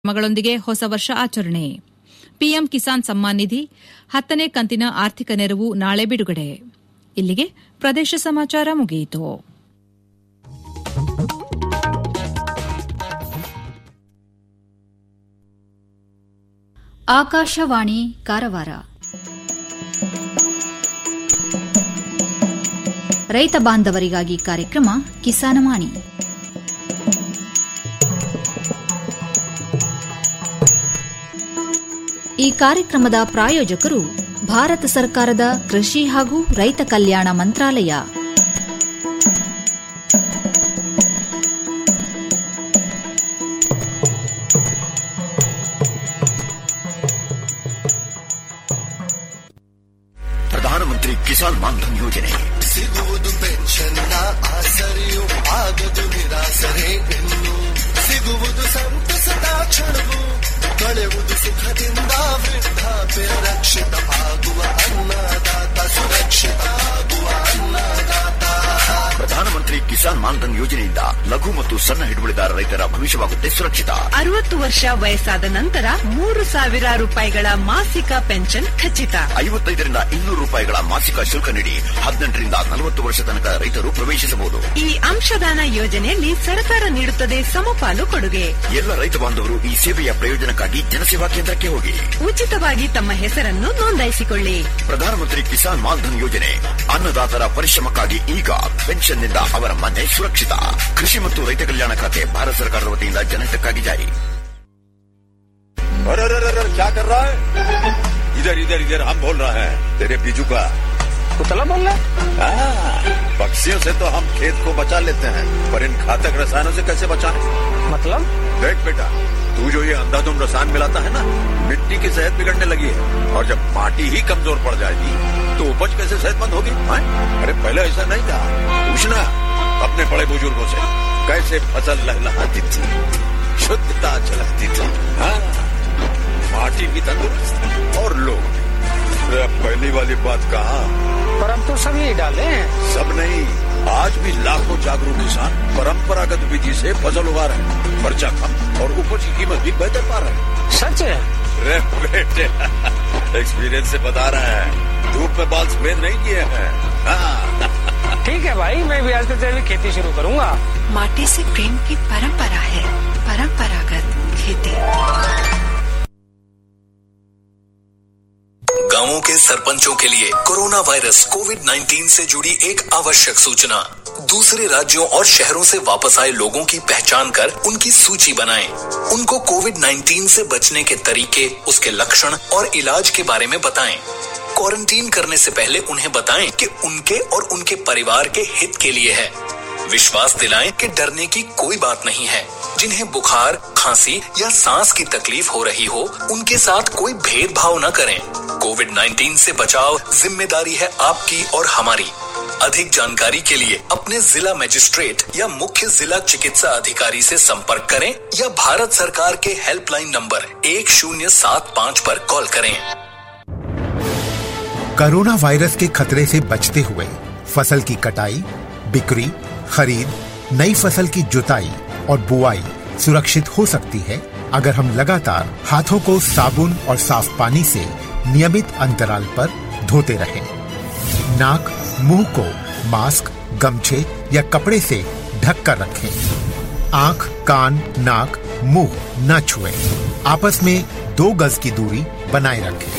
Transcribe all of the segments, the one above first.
ಕ್ರಮಗಳೊಂದಿಗೆ ಹೊಸ ವರ್ಷ ಆಚರಣೆ ಪಿಎಂ ಕಿಸಾನ್ ಸಮ್ಮಾನ್ ನಿಧಿ ಹತ್ತನೇ ಕಂತಿನ ಆರ್ಥಿಕ ನೆರವು ನಾಳೆ ಬಿಡುಗಡೆ ಇಲ್ಲಿಗೆ ಪ್ರದೇಶ ಸಮಾಚಾರ ಮುಗಿಯಿತು ಆಕಾಶವಾಣಿ ಕಾರವಾರ ರೈತ ಬಾಂಧವರಿಗಾಗಿ ಕಾರ್ಯಕ್ರಮ ಕಿಸಾನವಾಣಿ ಈ ಕಾರ್ಯಕ್ರಮದ ಪ್ರಾಯೋಜಕರು ಭಾರತ ಸರ್ಕಾರದ ಕೃಷಿ ಹಾಗೂ ರೈತ ಕಲ್ಯಾಣ ಮಂತ್ರಾಲಯ ಪ್ರಧಾನಮಂತ್ರಿ ಕಿಸಾನ್ ಮಾನ್ಧನ್ ಯೋಜನೆ ಸಿಗುವುದು ಪೆನ್ಷನ್ನ ಆಸರೆಯು ಆಗದು ನಿರಾಸರೆ ಇನ್ನು ಸಿಗುವುದು ಸಂತಸದ ಕ್ಷಣವು ಕಳೆಯುವುದು ಸುಖದಿಂದ ವೃದ್ಧಾಪ್ಯ ರಕ್ಷಿತ ಆಗುವ ಅನ್ನದಾತ ಸುರಕ್ಷಿತ ಆಗುವ ಅನ್ನದಾತ ಪ್ರಧಾನಮಂತ್ರಿ ಕಿಸಾನ್ ಮಾನ್ಧನ್ ಯೋಜನೆಯಿಂದ ಲಘು ಮತ್ತು ಸಣ್ಣ ಹಿಡುವಳಿದಾರ ರೈತರ ಭವಿಷ್ಯವಾಗುತ್ತೆ ಸುರಕ್ಷಿತ ಅರವತ್ತು ವರ್ಷ ವಯಸ್ಸಾದ ನಂತರ ಮೂರು ಸಾವಿರ ರೂಪಾಯಿಗಳ ಮಾಸಿಕ ಪೆನ್ಷನ್ ಖಚಿತ ಐವತ್ತೈದರಿಂದ ಇನ್ನೂರು ರೂಪಾಯಿಗಳ ಮಾಸಿಕ ಶುಲ್ಕ ನೀಡಿ ಹದಿನೆಂಟರಿಂದ ನಲವತ್ತು ವರ್ಷ ತನಕ ರೈತರು ಪ್ರವೇಶಿಸಬಹುದು ಈ ಅಂಶದಾನ ಯೋಜನೆಯಲ್ಲಿ ಸರ್ಕಾರ ನೀಡುತ್ತದೆ ಸಮಪಾಲು ಕೊಡುಗೆ ಎಲ್ಲ ರೈತ ಬಾಂಧವರು ಈ ಸೇವೆಯ ಪ್ರಯೋಜನಕ್ಕಾಗಿ ಜನಸೇವಾ ಕೇಂದ್ರಕ್ಕೆ ಹೋಗಿ ಉಚಿತವಾಗಿ ತಮ್ಮ ಹೆಸರನ್ನು ನೋಂದಾಯಿಸಿಕೊಳ್ಳಿ ಪ್ರಧಾನಮಂತ್ರಿ ಕಿಸಾನ್ ಮಾನ್ಧನ್ ಯೋಜನೆ ಅನ್ನದಾತರ ಪರಿಶ್ರಮಕ್ಕಾಗಿ ಈಗ ಪೆನ್ಷನ್ನಿಂದ ಅವರ ಮನೆ ಸುರಕ್ಷಿತ ಕೃಷಿ ಮತ್ತು ರೈತ ಕಲ್ಯಾಣ ಖಾತೆ ಭಾರತ ಸರ್ಕಾರದ ವತಿಯಿಂದ ಜನಹಿತಕ್ಕಾಗಿ ಜಾರಿ अरे अरे अरे क्या कर रहा है इधर इधर इधर हम बोल रहे हैं तेरे बीजू का पुतला बोल रहा हाँ, पक्षियों से तो हम खेत को बचा लेते हैं पर इन घातक रसायनों से कैसे बचाएं? मतलब देख बेटा तू जो ये अंधाधुंध रसायन मिलाता है ना मिट्टी की सेहत बिगड़ने लगी है और जब माटी ही कमजोर पड़ जाएगी तो उपज कैसे सेहतमंद होगी हाँ? अरे पहले ऐसा नहीं था पूछना अपने बड़े बुजुर्गों से कैसे फसल लहलहाती थी शुद्धता झलकती थी हाँ माटी भी तंदुरुस्त और लोग भी। अरे अब पहली वाली बात कहा पर हम तो सब यही डाले हैं सब नहीं आज भी लाखों जागरूक किसान परंपरागत विधि से फसल उगा रहे हैं खर्चा कम और उपज की कीमत भी बेहतर पा रहे हैं सच है अरे बेटे एक्सपीरियंस से बता रहे हैं धूप में बाल सफेद नहीं किए हैं हाँ, ठीक है भाई मैं भी आज से तेरी खेती शुरू करूंगा माटी से प्रेम की परंपरा है परंपरागत खेती गांवों के सरपंचों के लिए कोरोना वायरस कोविड 19 से जुड़ी एक आवश्यक सूचना दूसरे राज्यों और शहरों से वापस आए लोगों की पहचान कर उनकी सूची बनाएं। उनको कोविड 19 से बचने के तरीके उसके लक्षण और इलाज के बारे में बताएं। क्वारंटीन करने से पहले उन्हें बताएं कि उनके और उनके परिवार के हित के लिए है विश्वास दिलाएं कि डरने की कोई बात नहीं है जिन्हें बुखार खांसी या सांस की तकलीफ हो रही हो उनके साथ कोई भेदभाव न करें कोविड 19 से बचाव जिम्मेदारी है आपकी और हमारी अधिक जानकारी के लिए अपने जिला मजिस्ट्रेट या मुख्य जिला चिकित्सा अधिकारी से संपर्क करें या भारत सरकार के हेल्पलाइन नंबर एक शून्य सात पाँच पर कॉल करें कोरोना वायरस के खतरे से बचते हुए फसल की कटाई बिक्री खरीद नई फसल की जुताई और बुआई सुरक्षित हो सकती है अगर हम लगातार हाथों को साबुन और साफ पानी से नियमित अंतराल पर धोते रहें। नाक मुंह को मास्क गमछे या कपड़े से ढक कर रखें आंख कान नाक मुंह न छुएं। आपस में दो गज की दूरी बनाए रखें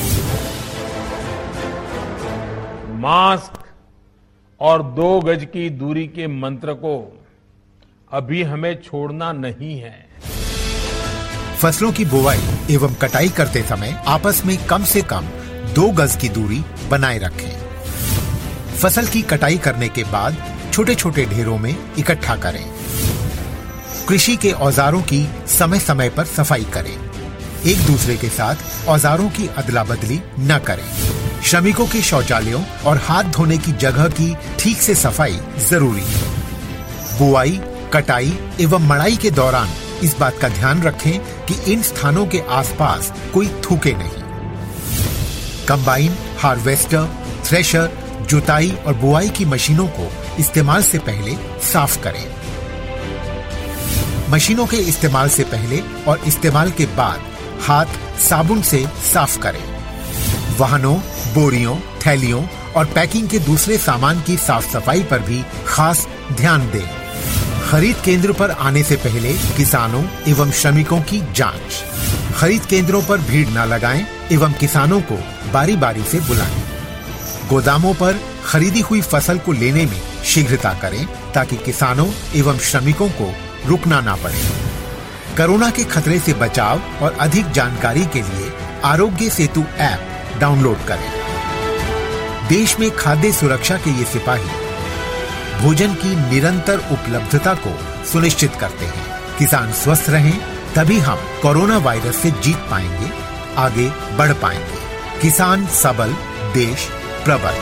मास्क और दो गज की दूरी के मंत्र को अभी हमें छोड़ना नहीं है फसलों की बुवाई एवं कटाई करते समय आपस में कम से कम दो गज की दूरी बनाए रखें फसल की कटाई करने के बाद छोटे छोटे ढेरों में इकट्ठा करें कृषि के औजारों की समय समय पर सफाई करें एक दूसरे के साथ औजारों की अदला बदली न करें श्रमिकों के शौचालयों और हाथ धोने की जगह की ठीक से सफाई जरूरी है बुआई कटाई एवं मड़ाई के दौरान इस बात का ध्यान रखें कि इन स्थानों के आसपास कोई थूके नहीं कंबाइन हार्वेस्टर थ्रेशर जुताई और बुआई की मशीनों को इस्तेमाल से पहले साफ करें मशीनों के इस्तेमाल से पहले और इस्तेमाल के बाद हाथ साबुन से साफ करें वाहनों बोरियों थैलियों और पैकिंग के दूसरे सामान की साफ सफाई पर भी खास ध्यान दें खरीद केंद्र पर आने से पहले किसानों एवं श्रमिकों की जांच खरीद केंद्रों पर भीड़ न लगाएं एवं किसानों को बारी बारी से बुलाएं गोदामों पर खरीदी हुई फसल को लेने में शीघ्रता करें ताकि किसानों एवं श्रमिकों को रुकना ना पड़े कोरोना के खतरे से बचाव और अधिक जानकारी के लिए आरोग्य सेतु ऐप डाउनलोड करें देश में खाद्य सुरक्षा के ये सिपाही भोजन की निरंतर उपलब्धता को सुनिश्चित करते हैं किसान स्वस्थ रहें तभी हम कोरोना वायरस से जीत पाएंगे आगे बढ़ पाएंगे किसान सबल देश प्रबल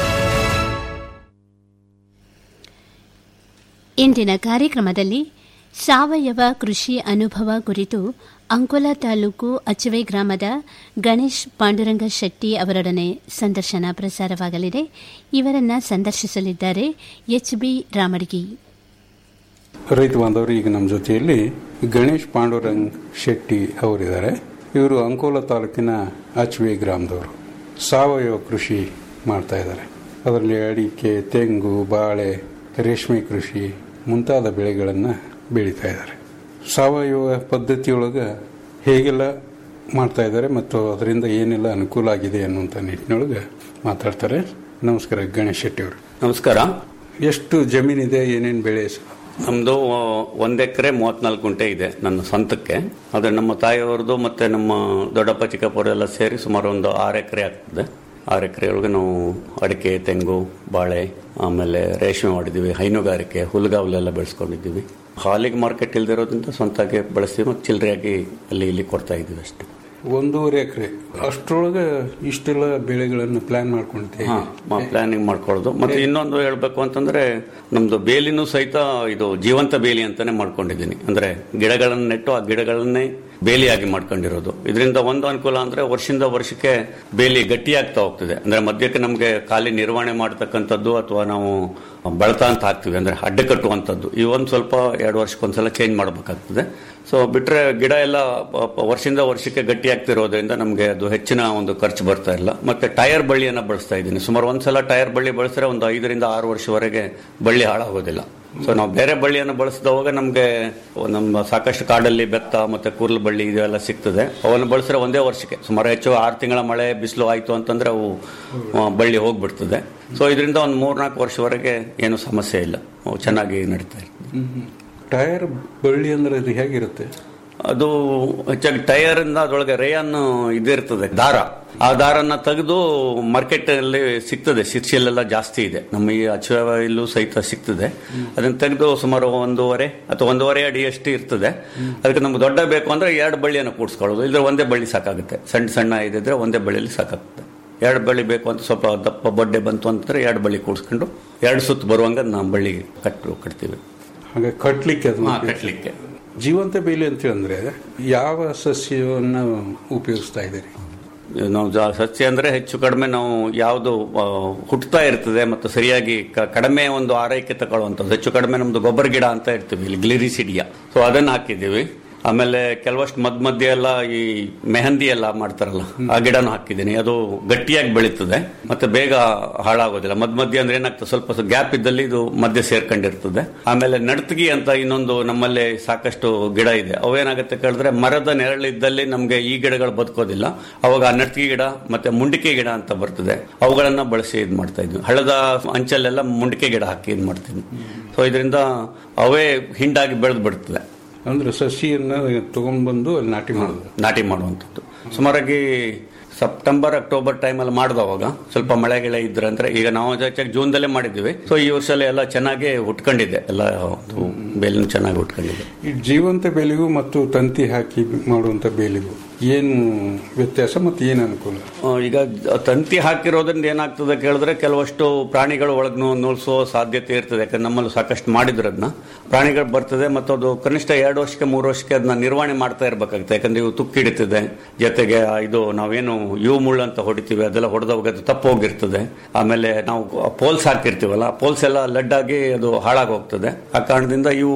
ಇಂದಿನ ಕಾರ್ಯಕ್ರಮದಲ್ಲಿ ಸಾವಯವ ಕೃಷಿ ಅನುಭವ ಕುರಿತು ಅಂಕೋಲ ತಾಲೂಕು ಅಚವೆ ಗ್ರಾಮದ ಗಣೇಶ್ ಪಾಂಡುರಂಗ ಶೆಟ್ಟಿ ಅವರೊಡನೆ ಸಂದರ್ಶನ ಪ್ರಸಾರವಾಗಲಿದೆ ಇವರನ್ನ ಸಂದರ್ಶಿಸಲಿದ್ದಾರೆ ಎಚ್ ಬಿ ರಾಮಡ್ಗಿ ರೈತ ಬಾಂಧವರು ಈಗ ನಮ್ಮ ಜೊತೆಯಲ್ಲಿ ಗಣೇಶ್ ಪಾಂಡುರಂಗ್ ಶೆಟ್ಟಿ ಅವರಿದ್ದಾರೆ ಇವರು ಅಂಕೋಲ ತಾಲೂಕಿನ ಅಚ್ವೆ ಗ್ರಾಮದವರು ಸಾವಯವ ಕೃಷಿ ಮಾಡ್ತಾ ಇದ್ದಾರೆ ಅದರಲ್ಲಿ ಅಡಿಕೆ ತೆಂಗು ಬಾಳೆ ರೇಷ್ಮೆ ಕೃಷಿ ಮುಂತಾದ ಬೆಳೆಗಳನ್ನು ಬೆಳೀತಾ ಇದ್ದಾರೆ ಸಾವಯವ ಪದ್ಧತಿಯೊಳಗೆ ಹೇಗೆಲ್ಲ ಮಾಡ್ತಾ ಇದ್ದಾರೆ ಮತ್ತು ಅದರಿಂದ ಏನೆಲ್ಲ ಅನುಕೂಲ ಆಗಿದೆ ಅನ್ನುವಂಥ ನಿಟ್ಟಿನೊಳಗೆ ಮಾತಾಡ್ತಾರೆ ನಮಸ್ಕಾರ ಗಣೇಶ್ ಶೆಟ್ಟಿ ಅವರು ನಮಸ್ಕಾರ ಎಷ್ಟು ಜಮೀನಿದೆ ಏನೇನು ಬೆಳೆ ನಮ್ಮದು ಒಂದು ಎಕರೆ ಮೂವತ್ನಾಲ್ಕು ಗುಂಟೆ ಇದೆ ನನ್ನ ಸ್ವಂತಕ್ಕೆ ಆದರೆ ನಮ್ಮ ತಾಯಿಯವ್ರದ್ದು ಮತ್ತು ನಮ್ಮ ದೊಡ್ಡಪ್ಪ ಚಿಕ್ಕಪ್ಪರು ಎಲ್ಲ ಸೇರಿ ಸುಮಾರು ಒಂದು ಆರು ಎಕರೆ ಆಗ್ತದೆ ಆರು ಎಕರೆ ಒಳಗೆ ನಾವು ಅಡಿಕೆ ತೆಂಗು ಬಾಳೆ ಆಮೇಲೆ ರೇಷ್ಮೆ ಮಾಡಿದ್ದೀವಿ ಹೈನುಗಾರಿಕೆ ಹುಲ್ಗಾವಲೆಲ್ಲ ಬೆಳೆಸ್ಕೊಂಡಿದ್ದೀವಿ ಹಾಲಿಗೆ ಮಾರ್ಕೆಟ್ ಇಲ್ದಿರೋದ್ರಿಂದ ಸ್ವಂತಕ್ಕೆ ಬಳಸ್ತೀವಿ ಮತ್ತು ಚಿಲ್ಲರೆಯಾಗಿ ಅಲ್ಲಿ ಇಲ್ಲಿ ಕೊಡ್ತಾ ಇದ್ದೀವಿ ಅಷ್ಟೇ ಒಂದೂವರೆ ಎಕರೆ ಅಷ್ಟರೊಳಗೆ ಇಷ್ಟೆಲ್ಲ ಬೆಳೆಗಳನ್ನು ಪ್ಲಾನ್ ಮಾಡ್ಕೊಂತೀವಿ ಪ್ಲಾನಿಂಗ್ ಮಾಡ್ಕೊಳ್ಳೋದು ಮತ್ತೆ ಇನ್ನೊಂದು ಹೇಳ್ಬೇಕು ಅಂತಂದ್ರೆ ನಮ್ದು ಬೇಲಿನೂ ಸಹಿತ ಇದು ಜೀವಂತ ಬೇಲಿ ಅಂತಾನೆ ಮಾಡ್ಕೊಂಡಿದ್ದೀನಿ ಅಂದ್ರೆ ಗಿಡಗಳನ್ನು ನೆಟ್ಟು ಆ ಗಿಡಗಳನ್ನೇ ಬೇಲಿಯಾಗಿ ಮಾಡ್ಕೊಂಡಿರೋದು ಇದರಿಂದ ಒಂದು ಅನುಕೂಲ ಅಂದ್ರೆ ವರ್ಷದಿಂದ ವರ್ಷಕ್ಕೆ ಬೇಲಿ ಗಟ್ಟಿಯಾಗ್ತಾ ಹೋಗ್ತದೆ ಅಂದ್ರೆ ಮಧ್ಯಕ್ಕೆ ನಮಗೆ ಖಾಲಿ ನಿರ್ವಹಣೆ ಮಾಡ್ತಕ್ಕಂಥದ್ದು ಅಥವಾ ನಾವು ಬಳತ ಅಂತ ಹಾಕ್ತಿವಿ ಅಂದ್ರೆ ಅಡ್ಡ ಕಟ್ಟುವಂಥದ್ದು ಈ ಒಂದು ಸ್ವಲ್ಪ ಎರಡು ವರ್ಷಕ್ಕೊಂದ್ಸಲ ಚೇಂಜ್ ಮಾಡಬೇಕಾಗ್ತದೆ ಸೊ ಬಿಟ್ರೆ ಗಿಡ ಎಲ್ಲ ಪ- ಪ- ವರ್ಷದಿಂದ ವರ್ಷಕ್ಕೆ ಗಟ್ಟಿ ಆಗ್ತಿರೋದ್ರಿಂದ ನಮಗೆ ಅದು ಹೆಚ್ಚಿನ ಒಂದು ಖರ್ಚು ಬರ್ತಾ ಇಲ್ಲ ಮತ್ತೆ ಟೈರ್ ಬಳ್ಳಿಯನ್ನ ಬಳಸ್ತಾ ಇದ್ದೀನಿ ಸುಮಾರು ಒಂದ್ಸಲ ಟೈರ್ ಬಳ್ಳಿ ಬಳಸಿದ್ರೆ ಒಂದು ಐದರಿಂದ ಆರು ವರ್ಷವರೆಗೆ ಬಳ್ಳಿ ಹಾಳಾಗೋದಿಲ್ಲ ಸೊ ನಾವು ಬೇರೆ ಬಳ್ಳಿಯನ್ನು ಬಳಸಿದವಾಗ ನಮಗೆ ನಮ್ಮ ಸಾಕಷ್ಟು ಕಾಡಲ್ಲಿ ಬೆತ್ತ ಮತ್ತೆ ಕೂರ್ಲು ಬಳ್ಳಿ ಇದೆಲ್ಲ ಸಿಗ್ತದೆ ಅವನ್ನು ಬಳಸಿದ್ರೆ ಒಂದೇ ವರ್ಷಕ್ಕೆ ಸುಮಾರು ಹೆಚ್ಚು ಆರು ತಿಂಗಳ ಮಳೆ ಬಿಸಿಲು ಆಯಿತು ಅಂತಂದ್ರೆ ಅವು ಆ, ಬಳ್ಳಿ ಹೋಗ್ಬಿಡ್ತದೆ ಸೊ ಇದರಿಂದ ಒಂದು ಮೂರ್ನಾಲ್ಕು ವರ್ಷವರೆಗೆ ಏನು ಸಮಸ್ಯೆ ಇಲ್ಲ ಅವು ಚೆನ್ನಾಗಿ ನಡೀತಾ ಇರ್ತದೆ ಟೈರ್ ಬಳ್ಳಿ ಅಂದ್ರೆ ಅದು ಹೇಗಿರುತ್ತೆ ಅದು ಹೆಚ್ಚಾಗಿ ಟೈರ್ ಇಂದ ಅದರೊಳಗೆ ರೇಯನ್ ಇದಿರ್ತದೆ ದಾರ ಆ ದಾರನ್ನ ತೆಗೆದು ಮಾರ್ಕೆಟ್ ಅಲ್ಲಿ ಸಿಗ್ತದೆ ಸಿರ್ಸಿಯಲ್ಲೆಲ್ಲ ಜಾಸ್ತಿ ಇದೆ ನಮ್ಮ ಈ ಅಚುವ ಇಲ್ಲೂ ಸಹಿತ ಸಿಗ್ತದೆ ಅದನ್ನ ತೆಗೆದು ಸುಮಾರು ಒಂದೂವರೆ ಅಥವಾ ಒಂದೂವರೆ ಅಡಿ ಅಷ್ಟು ಇರ್ತದೆ ಅದಕ್ಕೆ ನಮ್ಗೆ ದೊಡ್ಡ ಬೇಕು ಅಂದ್ರೆ ಎರಡು ಬಳ್ಳಿಯನ್ನು ಕೂಡಿಸ್ಕೊಳ್ಳೋದು ಇದ್ರೆ ಒಂದೇ ಬಳ್ಳಿ ಸಾಕಾಗುತ್ತೆ ಸಣ್ಣ ಸಣ್ಣ ಇದಿದ್ರೆ ಒಂದೇ ಬಳ್ಳಿಯಲ್ಲಿ ಸಾಕಾಗುತ್ತೆ ಎರಡು ಬಳ್ಳಿ ಬೇಕು ಅಂತ ಸ್ವಲ್ಪ ದಪ್ಪ ಬಡ್ಡೆ ಬಂತು ಅಂತಂದ್ರೆ ಎರಡು ಬಳ್ಳಿ ಕೂಡಿಸ್ಕೊಂಡು ಎರಡು ಸುತ್ತು ಬರುವಂಗ ನಾವು ಬಳ್ಳಿ ಕಟ್ಟು ಕಟ್ತೀವಿ ಹಾಗೆ ಕಟ್ಲಿಕ್ಕೆ ಅದು ಹಾ, ಕಟ್ಲಿಕ್ಕೆ ಜೀವಂತ ಬೇಲಿ ಅಂತ ಅಂದ್ರೆ ಯಾವ ಸಸ್ಯವನ್ನ ಉಪಯೋಗಿಸ್ತಾ ಇದ್ದೀರಿ ನಾವು ಜಾ- ಸಸ್ಯ ಅಂದ್ರೆ ಹೆಚ್ಚು ಕಡಿಮೆ ನಾವು ಯಾವುದು ಆ, ಹುಟ್ಟುತ್ತಾ ಇರ್ತದೆ ಮತ್ತು ಸರಿಯಾಗಿ ಕ- ಕಡಿಮೆ ಒಂದು ಆರೈಕೆ ತಗೊಳ್ಳುವಂಥದ್ದು ಹೆಚ್ಚು ಕಡಿಮೆ ನಮ್ದು ಗೊಬ್ಬರ ಗಿಡ ಅಂತ ಇರ್ತೀವಿ ಇಲ್ಲಿ ಗ್ಲಿರಿಸಿಡಿಯಾ ಸೊ ಅದನ್ನ ಹಾಕಿದ್ದೀವಿ ಆಮೇಲೆ ಕೆಲವಷ್ಟು ಮಧ್ಯ ಮಧ್ಯೆ ಎಲ್ಲ ಈ ಮೆಹಂದಿ ಎಲ್ಲ ಮಾಡ್ತಾರಲ್ಲ ಆ ಗಿಡನೂ ಹಾಕಿದ್ದೀನಿ ಅದು ಗಟ್ಟಿಯಾಗಿ ಬೆಳೀತದೆ ಮತ್ತೆ ಬೇಗ ಹಾಳಾಗೋದಿಲ್ಲ ಮಧ್ಯ ಮಧ್ಯೆ ಅಂದ್ರೆ ಏನಾಗ್ತದೆ ಸ್ವಲ್ಪ ಗ್ಯಾಪ್ ಇದ್ದಲ್ಲಿ ಇದು ಮಧ್ಯೆ ಸೇರ್ಕೊಂಡಿರ್ತದೆ ಆಮೇಲೆ ನಡ್ತಗಿ ಅಂತ ಇನ್ನೊಂದು ನಮ್ಮಲ್ಲಿ ಸಾಕಷ್ಟು ಗಿಡ ಇದೆ ಅವೇನಾಗುತ್ತೆ ಕೇಳಿದ್ರೆ ಮರದ ನೆರಳಿದ್ದಲ್ಲಿ ನಮಗೆ ಈ ಗಿಡಗಳು ಬದುಕೋದಿಲ್ಲ ಅವಾಗ ಆ ನಡ್ತಗಿ ಗಿಡ ಮತ್ತೆ ಮುಂಡಿಕೆ ಗಿಡ ಅಂತ ಬರ್ತದೆ ಅವುಗಳನ್ನ ಬಳಸಿ ಇದು ಮಾಡ್ತಾ ಇದ್ವಿ ಹಳ್ಳದ ಅಂಚಲ್ಲೆಲ್ಲ ಮುಂಡಿಕೆ ಗಿಡ ಹಾಕಿ ಇದು ಮಾಡ್ತೀನಿ ಸೊ ಇದರಿಂದ ಅವೇ ಹಿಂಡಾಗಿ ಬೆಳೆದು ಬಿಡ್ತದೆ ಅಂದ್ರೆ ಸಸಿಯನ್ನ ತಗೊಂಡ್ ಬಂದು ಅಲ್ಲಿ ನಾಟಿ ಮಾಡೋದು ನಾಟಿ ಮಾಡುವಂಥದ್ದು ಸುಮಾರಾಗಿ ಸೆಪ್ಟೆಂಬರ್ ಅಕ್ಟೋಬರ್ ಟೈಮಲ್ಲಿ ಮಾಡಿದವಾಗ ಸ್ವಲ್ಪ ಮಳೆ ಗಿಳೆ ಇದ್ರೆ ಅಂದ್ರೆ ಈಗ ನಾವು ಹೆಚ್ಚಾಗಿ ಜೂನ್ದಲ್ಲೇ ಮಾಡಿದ್ವಿ ಸೊ ಈ ವರ್ಷ ಎಲ್ಲ ಚೆನ್ನಾಗಿ ಹುಟ್ಕೊಂಡಿದೆ ಎಲ್ಲ ಬೇಲಿನೂ ಚೆನ್ನಾಗಿ ಹುಟ್ಕೊಂಡಿದೆ ಈ ಜೀವಂತ ಬೇಲಿಗೂ ಮತ್ತು ತಂತಿ ಹಾಕಿ ಮಾಡುವಂತ ಬೇಲಿಗೂ ಏನು ವ್ಯತ್ಯಾಸ ಮತ್ತು ಏನು ಅನುಕೂಲ ಆ, ಈಗ ತಂತಿ ಹಾಕಿರೋದ್ರಿಂದ ಏನಾಗ್ತದೆ ಕೇಳಿದ್ರೆ ಕೆಲವಷ್ಟು ಪ್ರಾಣಿಗಳು ಒಳಗೆ ನುಳ್ಸೋ ಸಾಧ್ಯತೆ ಇರ್ತದೆ ಯಾಕಂದ್ರೆ ನಮ್ಮಲ್ಲಿ ಸಾಕಷ್ಟು ಮಾಡಿದ್ರು ಅದನ್ನ ಪ್ರಾಣಿಗಳು ಬರ್ತದೆ ಮತ್ತು ಅದು ಕನಿಷ್ಠ ಎರಡು ವರ್ಷಕ್ಕೆ ಮೂರು ವರ್ಷಕ್ಕೆ ಅದನ್ನ ನಿರ್ವಹಣೆ ಮಾಡ್ತಾ ಇರ್ಬೇಕಾಗುತ್ತೆ ಯಾಕಂದ್ರೆ ಇವು ತುಕ್ಕು ಹಿಡಿತದೆ ಜೊತೆಗೆ ಆ ಇದು ನಾವೇನು ಯು ಮುಳ್ಳು ಅಂತ ಹೊಡಿತೀವಿ ಅದೆಲ್ಲ ಹೊಡೆದವಾಗ ಅದು ತಪ್ಪು ಹೋಗಿರ್ತದೆ ಆಮೇಲೆ ನಾವು ಪೋಲ್ಸ್ ಹಾಕಿರ್ತೀವಲ್ಲ ಪೋಲ್ಸ್ ಎಲ್ಲ ಲಡ್ಡಾಗಿ ಅದು ಹಾಳಾಗಿ ಹೋಗ್ತದೆ ಆ ಕಾರಣದಿಂದ ಇವು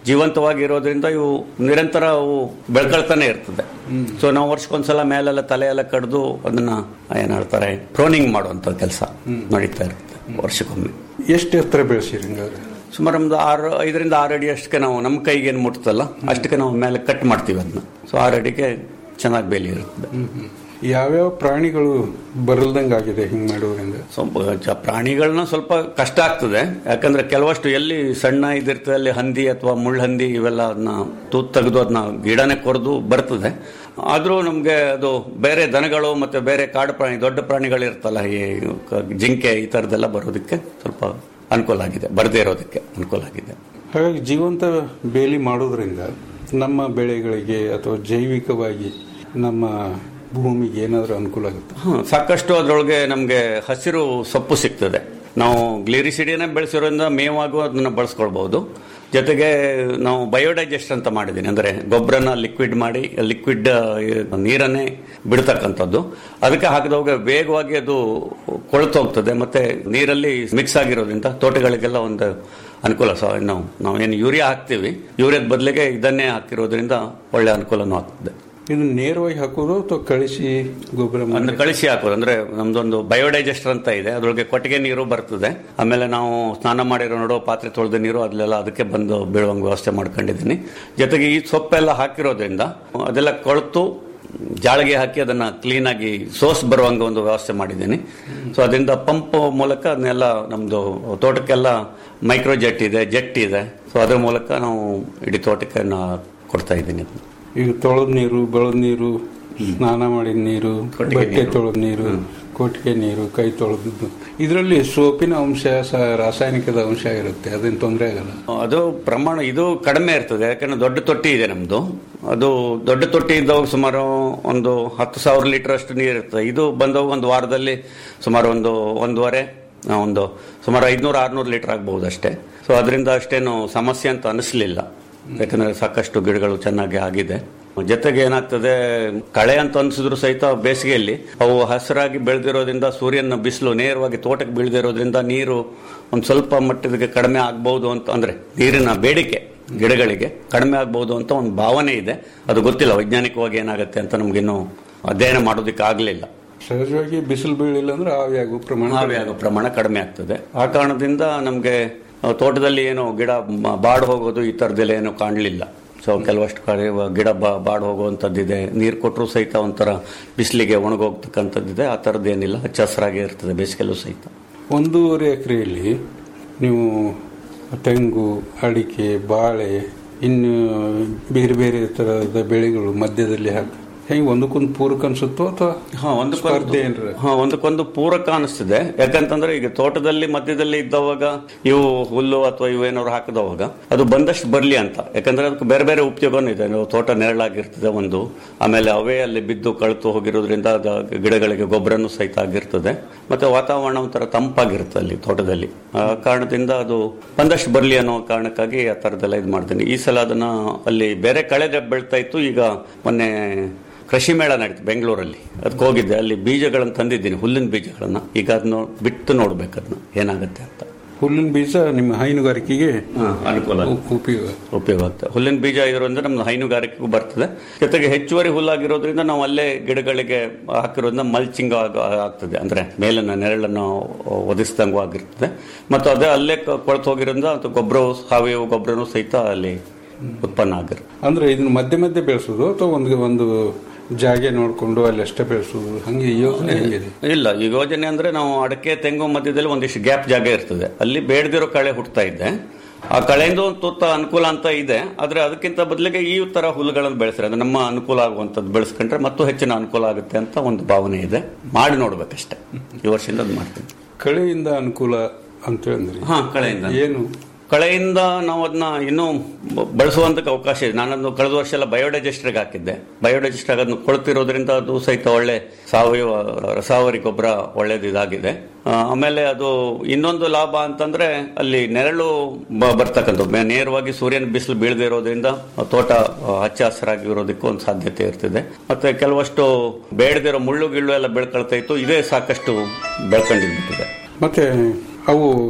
ಜೀವಂತವಾಗಿ ಇರೋದ್ರಿಂದ ಇವು ನಿರಂತರ ಅವು ಬೆಳ್ಕೊಳ್ತಾನೆ ಇರ್ತದೆ ಸೊ ನಾವು ವರ್ಷಕ್ಕೊಂದ್ಸಲ ಮೇಲೆಲ್ಲ ತಲೆ ಎಲ್ಲ ಕಡ್ದು ಅದನ್ನ ಏನ್ ಹೇಳ್ತಾರೆ ಪ್ರೋನಿಂಗ್ ಮಾಡುವಂತ ಕೆಲಸ ನಡೀತಾ ಇರುತ್ತೆ ವರ್ಷಕ್ಕೊಮ್ಮೆ ಎಷ್ಟು ಎತ್ತರ ಬೆಳೆಸಿರಿ ಹಂಗಾದ್ರೆ ಸುಮಾರು ಒಂದು ಆರು ಐದರಿಂದ ಆರು ಅಡಿ ಅಷ್ಟಕ್ಕೆ ನಾವು ನಮ್ಮ ಕೈಗೆ ಏನು ಮುಟ್ತಲ್ಲ ಅಷ್ಟಕ್ಕೆ ನಾವು ಮೇಲೆ ಕಟ್ ಮಾಡ್ತೀವಿ ಅದನ್ನ ಸೊ ಆರು ಅಡಿಗೆ ಚೆನ್ನಾಗಿ ಬೇಲಿ ಇರ್ತದೆ ಯಾವ್ಯಾವ ಪ್ರಾಣಿಗಳು ಬರಲ್ದಂಗಾಗಿದೆ ಹಿಂಗ್ ಮಾಡೋದ್ರಿಂದ ಸ್ವಲ್ಪ ಜ- ಪ್ರಾಣಿಗಳನ್ನ ಸ್ವಲ್ಪ ಕಷ್ಟ ಆಗ್ತದೆ ಯಾಕಂದ್ರೆ ಕೆಲವಷ್ಟು ಎಲ್ಲಿ ಸಣ್ಣ ಇದಿರ್ತದೆ ಅಲ್ಲಿ ಹಂದಿ ಅಥವಾ ಮುಳ್ಳಹಂದಿ ಇವೆಲ್ಲ ಅದನ್ನ ತೂತ್ ತೆಗೆದು ಅದನ್ನ ಗಿಡನೇ ಕೊರೆದು ಬರ್ತದೆ ಆದ್ರೂ ನಮ್ಗೆ ಅದು ಬೇರೆ ದನಗಳು ಮತ್ತೆ ಬೇರೆ ಕಾಡು ಪ್ರಾಣಿ ದೊಡ್ಡ ಪ್ರಾಣಿಗಳು ಇರ್ತಲ್ಲ ಈ ಕ- ಜಿಂಕೆ ಈ ತರದೆಲ್ಲ ಬರೋದಕ್ಕೆ ಸ್ವಲ್ಪ ಅನುಕೂಲ ಆಗಿದೆ ಬರದೇ ಇರೋದಕ್ಕೆ ಅನುಕೂಲ ಆಗಿದೆ ಹಾಗಾಗಿ ಜೀವಂತ ಬೇಲಿ ಮಾಡೋದ್ರಿಂದ ನಮ್ಮ ಬೆಳೆಗಳಿಗೆ ಅಥವಾ ಜೈವಿಕವಾಗಿ ನಮ್ಮ ಭೂಮಿಗೆ ಏನಾದರೂ ಅನುಕೂಲ ಆಗುತ್ತೆ ಹ್ಮ್, ಸಾಕಷ್ಟು ಅದರೊಳಗೆ ನಮಗೆ ಹಸಿರು ಸೊಪ್ಪು ಸಿಗ್ತದೆ ನಾವು ಗ್ಲಿರಿಸಿಡಿಯನ್ನೇ ಬೆಳೆಸಿರೋದ್ರಿಂದ ಮೇವಾಗೂ ಅದನ್ನ ಬಳಸ್ಕೊಳ್ಬಹುದು ಜೊತೆಗೆ ನಾವು ಬಯೋಡೈಜೆಸ್ಟ್ ಅಂತ ಮಾಡಿದ್ದೀನಿ ಅಂದ್ರೆ ಗೊಬ್ಬರನ ಲಿಕ್ವಿಡ್ ಮಾಡಿ ಲಿಕ್ವಿಡ್ ನೀರನ್ನೇ ಬಿಡ್ತಕ್ಕಂಥದ್ದು ಅದಕ್ಕೆ ಹಾಕಿದವಾಗ ವೇಗವಾಗಿ ಅದು ಕೊಳ್ತು ಹೋಗ್ತದೆ ಮತ್ತೆ ನೀರಲ್ಲಿ ಮಿಕ್ಸ್ ಆಗಿರೋದ್ರಿಂದ ತೋಟಗಳಿಗೆಲ್ಲ ಒಂದು ಅನುಕೂಲ ಸೊ ನಾವು ನಾವೇನು ಯೂರಿಯಾ ಹಾಕ್ತೀವಿ ಯೂರಿಯಾದ ಬದಲಿಗೆ ಇದನ್ನೇ ಹಾಕಿರೋದ್ರಿಂದ ಒಳ್ಳೆ ಅನುಕೂಲನೂ ಆಗ್ತದೆ ಇದು ನೇರವಾಗಿ ಹಾಕೋದು ಅಥವಾ ಕಳಿಸಿ ಗೊಬ್ಬರ ಮಾಡಿ- ಒಂದು ಕಳಿಸಿ ಹಾಕೋದು ಅಂದ್ರೆ ನಮ್ದೊಂದು ಬಯೋಡೈಜೆಸ್ಟರ್ ಅಂತ ಇದೆ ಅದ್ರೊಳಗೆ ಕೊಟ್ಟಿಗೆ ನೀರು ಬರ್ತದೆ ಆಮೇಲೆ ನಾವು ಸ್ನಾನ ಮಾಡಿರೋ ನೋಡೋ ಪಾತ್ರೆ ತೊಳೆದ ನೀರು ಅದೆಲ್ಲ ಅದಕ್ಕೆ ಬಂದು ಬೀಳುವಂಗೆ ವ್ಯವಸ್ಥೆ ಮಾಡ್ಕೊಂಡಿದ್ದೀನಿ ಜೊತೆಗೆ ಈ ಸೊಪ್ಪೆಲ್ಲ ಹಾಕಿರೋದ್ರಿಂದ ಅದೆಲ್ಲ ಕೊಳ್ತು ಜಾಳಿಗೆ ಹಾಕಿ ಅದನ್ನ ಕ್ಲೀನ್ ಆಗಿ ಸೋಸ್ ಬರುವಂಗ ಒಂದು ವ್ಯವಸ್ಥೆ ಮಾಡಿದ್ದೀನಿ ಸೊ ಅದರಿಂದ ಪಂಪ್ ಮೂಲಕ ಅದನ್ನೆಲ್ಲ ನಮ್ದು ತೋಟಕ್ಕೆಲ್ಲ ಮೈಕ್ರೋ ಜೆಟ್ ಇದೆ ಜೆಟ್ ಇದೆ ಸೊ ಅದ್ರ ಮೂಲಕ ನಾವು ಇಡೀ ತೋಟಕ್ಕೆ ನಾ ಕೊಡ್ತಾ ಇದ್ದೀನಿ ಅದನ್ನ. ಈಗ ತೊಳೆದ ನೀರು ಬೆಳೆದ ನೀರು ಸ್ನಾನ ಮಾಡಿದ ನೀರು ಕೊಟ್ಟಿಗೆ ಬಟ್ಟೆ ನೀರು. ತೊಳೆದ ನೀರು ಕೊಟ್ಟಿಗೆ ನೀರು ಕೈ ತೊಳೆದಿದ್ದು ಇದರಲ್ಲಿ ಸೋಪಿನ ಅಂಶ ಸ ರಾಸಾಯನಿಕದ ಅಂಶ ಇರುತ್ತೆ ಅದೇನು ತೊಂದರೆ ಆಗಲ್ಲ ಅದು ಪ್ರಮಾಣ ಇದು ಕಡಿಮೆ ಇರ್ತದೆ ಯಾಕಂದ್ರೆ ದೊಡ್ಡ ತೊಟ್ಟಿ ಇದೆ ನಮ್ದು ಅದು ದೊಡ್ಡ ತೊಟ್ಟಿ ಇದ್ದವಾಗ ಸುಮಾರು ಒಂದು ಹತ್ತು ಸಾವಿರ ಲೀಟರ್ ಅಷ್ಟು ನೀರು ಇರ್ತದೆ ಇದು ಬಂದವಾಗ ಒಂದು ವಾರದಲ್ಲಿ ಸುಮಾರು ಒಂದು ಒಂದೂವರೆ ಆ, ಒಂದು ಸುಮಾರು ಐದ್ನೂರು ಆರ್ನೂರು ಲೀಟರ್ ಆಗ್ಬಹುದು ಅಷ್ಟೇ ಸೊ ಅದರಿಂದ ಅಷ್ಟೇನು ಸಮಸ್ಯೆ ಅಂತ ಅನಿಸ್ಲಿಲ್ಲ ಯಾಕಂದ್ರೆ ಸಾಕಷ್ಟು ಗಿಡಗಳು ಚೆನ್ನಾಗಿ ಆಗಿದೆ ಜೊತೆಗೆ ಏನಾಗ್ತದೆ ಕಳೆ ಅಂತ ಅನ್ಸಿದ್ರು ಸಹಿತ ಬೇಸಿಗೆಯಲ್ಲಿ ಅವು ಹಸಿರಾಗಿ ಬೆಳೆದಿರೋದ್ರಿಂದ ಸೂರ್ಯನ ಬಿಸಿಲು ನೇರವಾಗಿ ತೋಟಕ್ಕೆ ಬೀಳದಿರೋದ್ರಿಂದ ನೀರು ಒಂದು ಸ್ವಲ್ಪ ಮಟ್ಟದ ಕಡಿಮೆ ಆಗ್ಬಹುದು ಅಂತ ಅಂದ್ರೆ ನೀರಿನ ಬೇಡಿಕೆ ಗಿಡಗಳಿಗೆ ಕಡಿಮೆ ಆಗ್ಬಹುದು ಅಂತ ಒಂದು ಭಾವನೆ ಇದೆ ಅದು ಗೊತ್ತಿಲ್ಲ ವೈಜ್ಞಾನಿಕವಾಗಿ ಏನಾಗುತ್ತೆ ಅಂತ ನಮ್ಗಿನ್ನೂ ಅಧ್ಯಯನ ಮಾಡೋದಕ್ಕೆ ಆಗಲಿಲ್ಲ ಸಹಜವಾಗಿ ಬಿಸಿಲು ಬೀಳಿಲ್ಲ ಅಂದ್ರೆ ಆವಿಯಾಗುವ ಪ್ರಮಾಣ ಆವಿಯಾಗೋ ಪ್ರಮಾಣ ಕಡಿಮೆ ಆಗ್ತದೆ ಆ ಕಾರಣದಿಂದ ನಮಗೆ ತೋಟದಲ್ಲಿ ಏನು ಗಿಡ ಮ- ಬಾಡ್ ಹೋಗೋದು ಈ ಥರದ್ದೆಲ್ಲ ಏನು ಕಾಣಲಿಲ್ಲ ಸೊ ಕೆಲವಷ್ಟು ಕಡೆ ಗಿಡ ಬಾ- ಬಾಡ್ ಹೋಗುವಂಥದ್ದಿದೆ ನೀರು ಕೊಟ್ಟರು ಸಹಿತ ಒಂಥರ ಬಿಸಿಲಿಗೆ ಒಣಗೋಗ್ತಕ್ಕಂಥದ್ದಿದೆ ಆ ಥರದ್ದೇನಿಲ್ಲ ಹಚ್ಚ ಹಸಿರಾಗೇ ಇರ್ತದೆ ಬೇಸಿಗೆಲ್ಲೂ ಸಹಿತ ಒಂದೂವರೆ ಎಕರೆಯಲ್ಲಿ ನೀವು ತೆಂಗು ಅಡಿಕೆ ಬಾಳೆ ಇನ್ನು ಬೇರೆ ಬೇರೆ ತರಹದ ಬೆಳೆಗಳು ಮಧ್ಯದಲ್ಲಿ ಹಾಕಿ ಹೆಂಗೆ ಒಂದಕ್ಕೊಂದು ಪೂರಕ ಅನ್ಸುತ್ತೋ ಅಥವಾ ಹಾ ಒಂದಕ್ಕೊಂದು ಸ್ಪರ್ಧೆ ಏನ್ರ ಹಾ ಒಂದಕ್ಕೊಂದು ಪೂರಕ ಅನಿಸ್ತದೆ ಯಾಕಂತಂದ್ರೆ ಈಗ ತೋಟದಲ್ಲಿ ಮಧ್ಯದಲ್ಲಿ ಇದ್ದವಾಗ ಇವು ಹುಲ್ಲು ಅಥವಾ ಇವೇನಾದ್ರು ಹಾಕಿದವಾಗ ಅದು ಬಂದಷ್ಟು ಬರ್ಲಿ ಅಂತ ಯಾಕಂದ್ರೆ ಅದಕ್ಕೆ ಬೇರೆ ಬೇರೆ ಉಪಯೋಗನೂ ಇದೆ ನೀವು ತೋಟ ನೆರಳಾಗಿರ್ತದೆ ಒಂದು ಆಮೇಲೆ ಅವೇ ಅಲ್ಲಿ ಬಿದ್ದು ಕಳ್ತು ಹೋಗಿರೋದ್ರಿಂದ ಅದು ಗಿಡಗಳಿಗೆ ಗೊಬ್ಬರನೂ ಸಹಿತ ಆಗಿರ್ತದೆ ಮತ್ತೆ ವಾತಾವರಣ ಒಂಥರ ತಂಪಾಗಿರುತ್ತೆ ಅಲ್ಲಿ ತೋಟದಲ್ಲಿ ಆ ಕಾರಣದಿಂದ ಅದು ಬಂದಷ್ಟು ಬರ್ಲಿ ಅನ್ನೋ ಕಾರಣಕ್ಕಾಗಿ ಆ ಥರದ್ದೆಲ್ಲ ಇದು ಮಾಡ್ತೀನಿ ಈ ಸಲ ಅದನ್ನ ಅಲ್ಲಿ ಬೇರೆ ಕಳೆ ಬೆಳ್ತಾ ಇತ್ತು ಈಗ ಮೊನ್ನೆ ಕೃಷಿ ಮೇಳ ನಡೀತು ಬೆಂಗಳೂರಲ್ಲಿ ಅದಕ್ಕೆ ಹೋಗಿದ್ದೆ ಅಲ್ಲಿ ಬೀಜಗಳನ್ನು ತಂದಿದ್ದೀನಿ ಹುಲ್ಲಿನ ಬೀಜಗಳನ್ನ ಈಗ ಅದನ್ನ ಬಿಟ್ಟು ನೋಡ್ಬೇಕು ಅದನ್ನ ಏನಾಗುತ್ತೆ ಅಂತ ಹುಲ್ಲಿನ ಬೀಜ ನಿಮ್ಮ ಹೈನುಗಾರಿಕೆಗೆ ಅನುಕೂಲ ಉಪಯೋಗ ಉಪಯೋಗ ಆಗ್ತದೆ ಹುಲ್ಲಿನ ಬೀಜ ಇರೋದ್ರಿಂದ ನಮ್ದು ಹೈನುಗಾರಿಕೆಗೂ ಬರ್ತದೆ ಜೊತೆಗೆ ಹೆಚ್ಚುವರಿ ಹುಲ್ಲಾಗಿರೋದ್ರಿಂದ ನಾವು ಅಲ್ಲೇ ಗಿಡಗಳಿಗೆ ಹಾಕಿರೋದ್ರಿಂದ ಮಲ್ಚಿಂಗ್ ಆಗ್ತದೆ ಅಂದ್ರೆ ಮೇಲಿನ ನೆರಳನ್ನು ಒದಿಸಿದಂಗೂ ಆಗಿರ್ತದೆ ಮತ್ತು ಅದೇ ಅಲ್ಲೇ ಕ- ಕೊಳ್ತು ಹೋಗಿರೋದ್ರಿಂದ ಅದು ಗೊಬ್ಬರ ಸಾವಯವ ಗೊಬ್ಬರನೂ ಸಹಿತ ಅಲ್ಲಿ ಉತ್ಪನ್ನ ಆಗಿರುತ್ತೆ ಅಂದ್ರೆ ಇದನ್ನ ಮಧ್ಯೆ ಮಧ್ಯೆ ಬೆಳೆಸೋದು ಅಥವಾ ಒಂದು ಒಂದು ಜಾಗೆ ನೋಡಿಕೊಂಡು ಅಲ್ಲಿ ಅಷ್ಟೇ ಬೆಳೆಸೋದು ಹಂಗೆ ಯೋಜನೆ ಹೆಂಗಿದೆ ಇಲ್ಲ ಈ ಯೋಜನೆ ಅಂದ್ರೆ ನಾವು ಅಡಕೆ ತೆಂಗು ಮಧ್ಯದಲ್ಲಿ ಒಂದಿಷ್ಟು ಗ್ಯಾಪ್ ಜಾಗ ಇರ್ತದೆ ಅಲ್ಲಿ ಬೇಡದಿರೋ ಕಳೆ ಹುಟ್ಟುತ್ತಾ ಇದೆ ಆ ಕಳೆಯಿಂದ ಒಂದು ತುತ್ತ ಅನುಕೂಲ ಅಂತ ಇದೆ ಆದ್ರೆ ಅದಕ್ಕಿಂತ ಬದಲಿಗೆ ಈ ತರ ಹುಲ್ಲುಗಳನ್ನು ಬೆಳೆಸ್ರೆ ಅದು ನಮ್ಮ ಅನುಕೂಲ ಆಗುವಂಥದ್ದು ಬೆಳೆಸ್ಕೊಂಡ್ರೆ ಮತ್ತೂ ಹೆಚ್ಚಿನ ಅನುಕೂಲ ಆಗುತ್ತೆ ಅಂತ ಒಂದು ಭಾವನೆ ಇದೆ ಮಾಡಿ ನೋಡ್ಬೇಕಷ್ಟೇ ಈ ವರ್ಷದಿಂದ ಅದು ಮಾಡ್ತೀನಿ ಕಳೆಯಿಂದ ಅನುಕೂಲ ಅಂತ ಹೇಳಿದ್ರಿ ಹಾ ಕಳೆಯಿಂದ ಏನು ಕಳೆಯಿಂದ ನಾವು ಅದನ್ನ ಇನ್ನೂ ಬ- ಬಳಸುವಂತಕ್ಕೆ ಅವಕಾಶ ಇದೆ ನಾನನ್ನು ಕಳೆದ ವರ್ಷ ಎಲ್ಲ ಬಯೋಡೈಜೆಸ್ಟರ್ಗೆ ಹಾಕಿದ್ದೆ ಬಯೋಡೈಜೆಸ್ಟರ್ ಅದನ್ನು ಕೊಳ್ತಿರೋದ್ರಿಂದ ಅದು ಸಹಿತ ಒಳ್ಳೆ ಸಾವಯವ ರಸಾವರಿ ಗೊಬ್ಬರ ಒಳ್ಳೇದು ಇದಾಗಿದೆ ಆ, ಆಮೇಲೆ ಅದು ಇನ್ನೊಂದು ಲಾಭ ಅಂತಂದ್ರೆ ಅಲ್ಲಿ ನೆರಳು ಬ- ಬರ್ತಕ್ಕಂಥದ್ದು ಮೇ- ನೇರವಾಗಿ ಸೂರ್ಯನ ಬಿಸಿಲು ಬೀಳದೇ ಇರೋದ್ರಿಂದ ತೋಟ ಆ, ಹಚ್ಚ ಹಸಿರಾಗಿರೋದಕ್ಕೂ ಒಂದು ಸಾಧ್ಯತೆ ಇರ್ತಿದೆ ಮತ್ತೆ ಕೆಲವಷ್ಟು ಬೇಡದಿರೋ ಮುಳ್ಳು ಗಿಳ್ಳು ಎಲ್ಲ ಬೆಳ್ಕೊಳ್ತಾ ಇತ್ತು ಇದೇ ಸಾಕಷ್ಟು ಬೆಳ್ಕೊಂಡಿದ್ಬಿಟ್ಟಿದೆ ಮತ್ತೆ ಅವು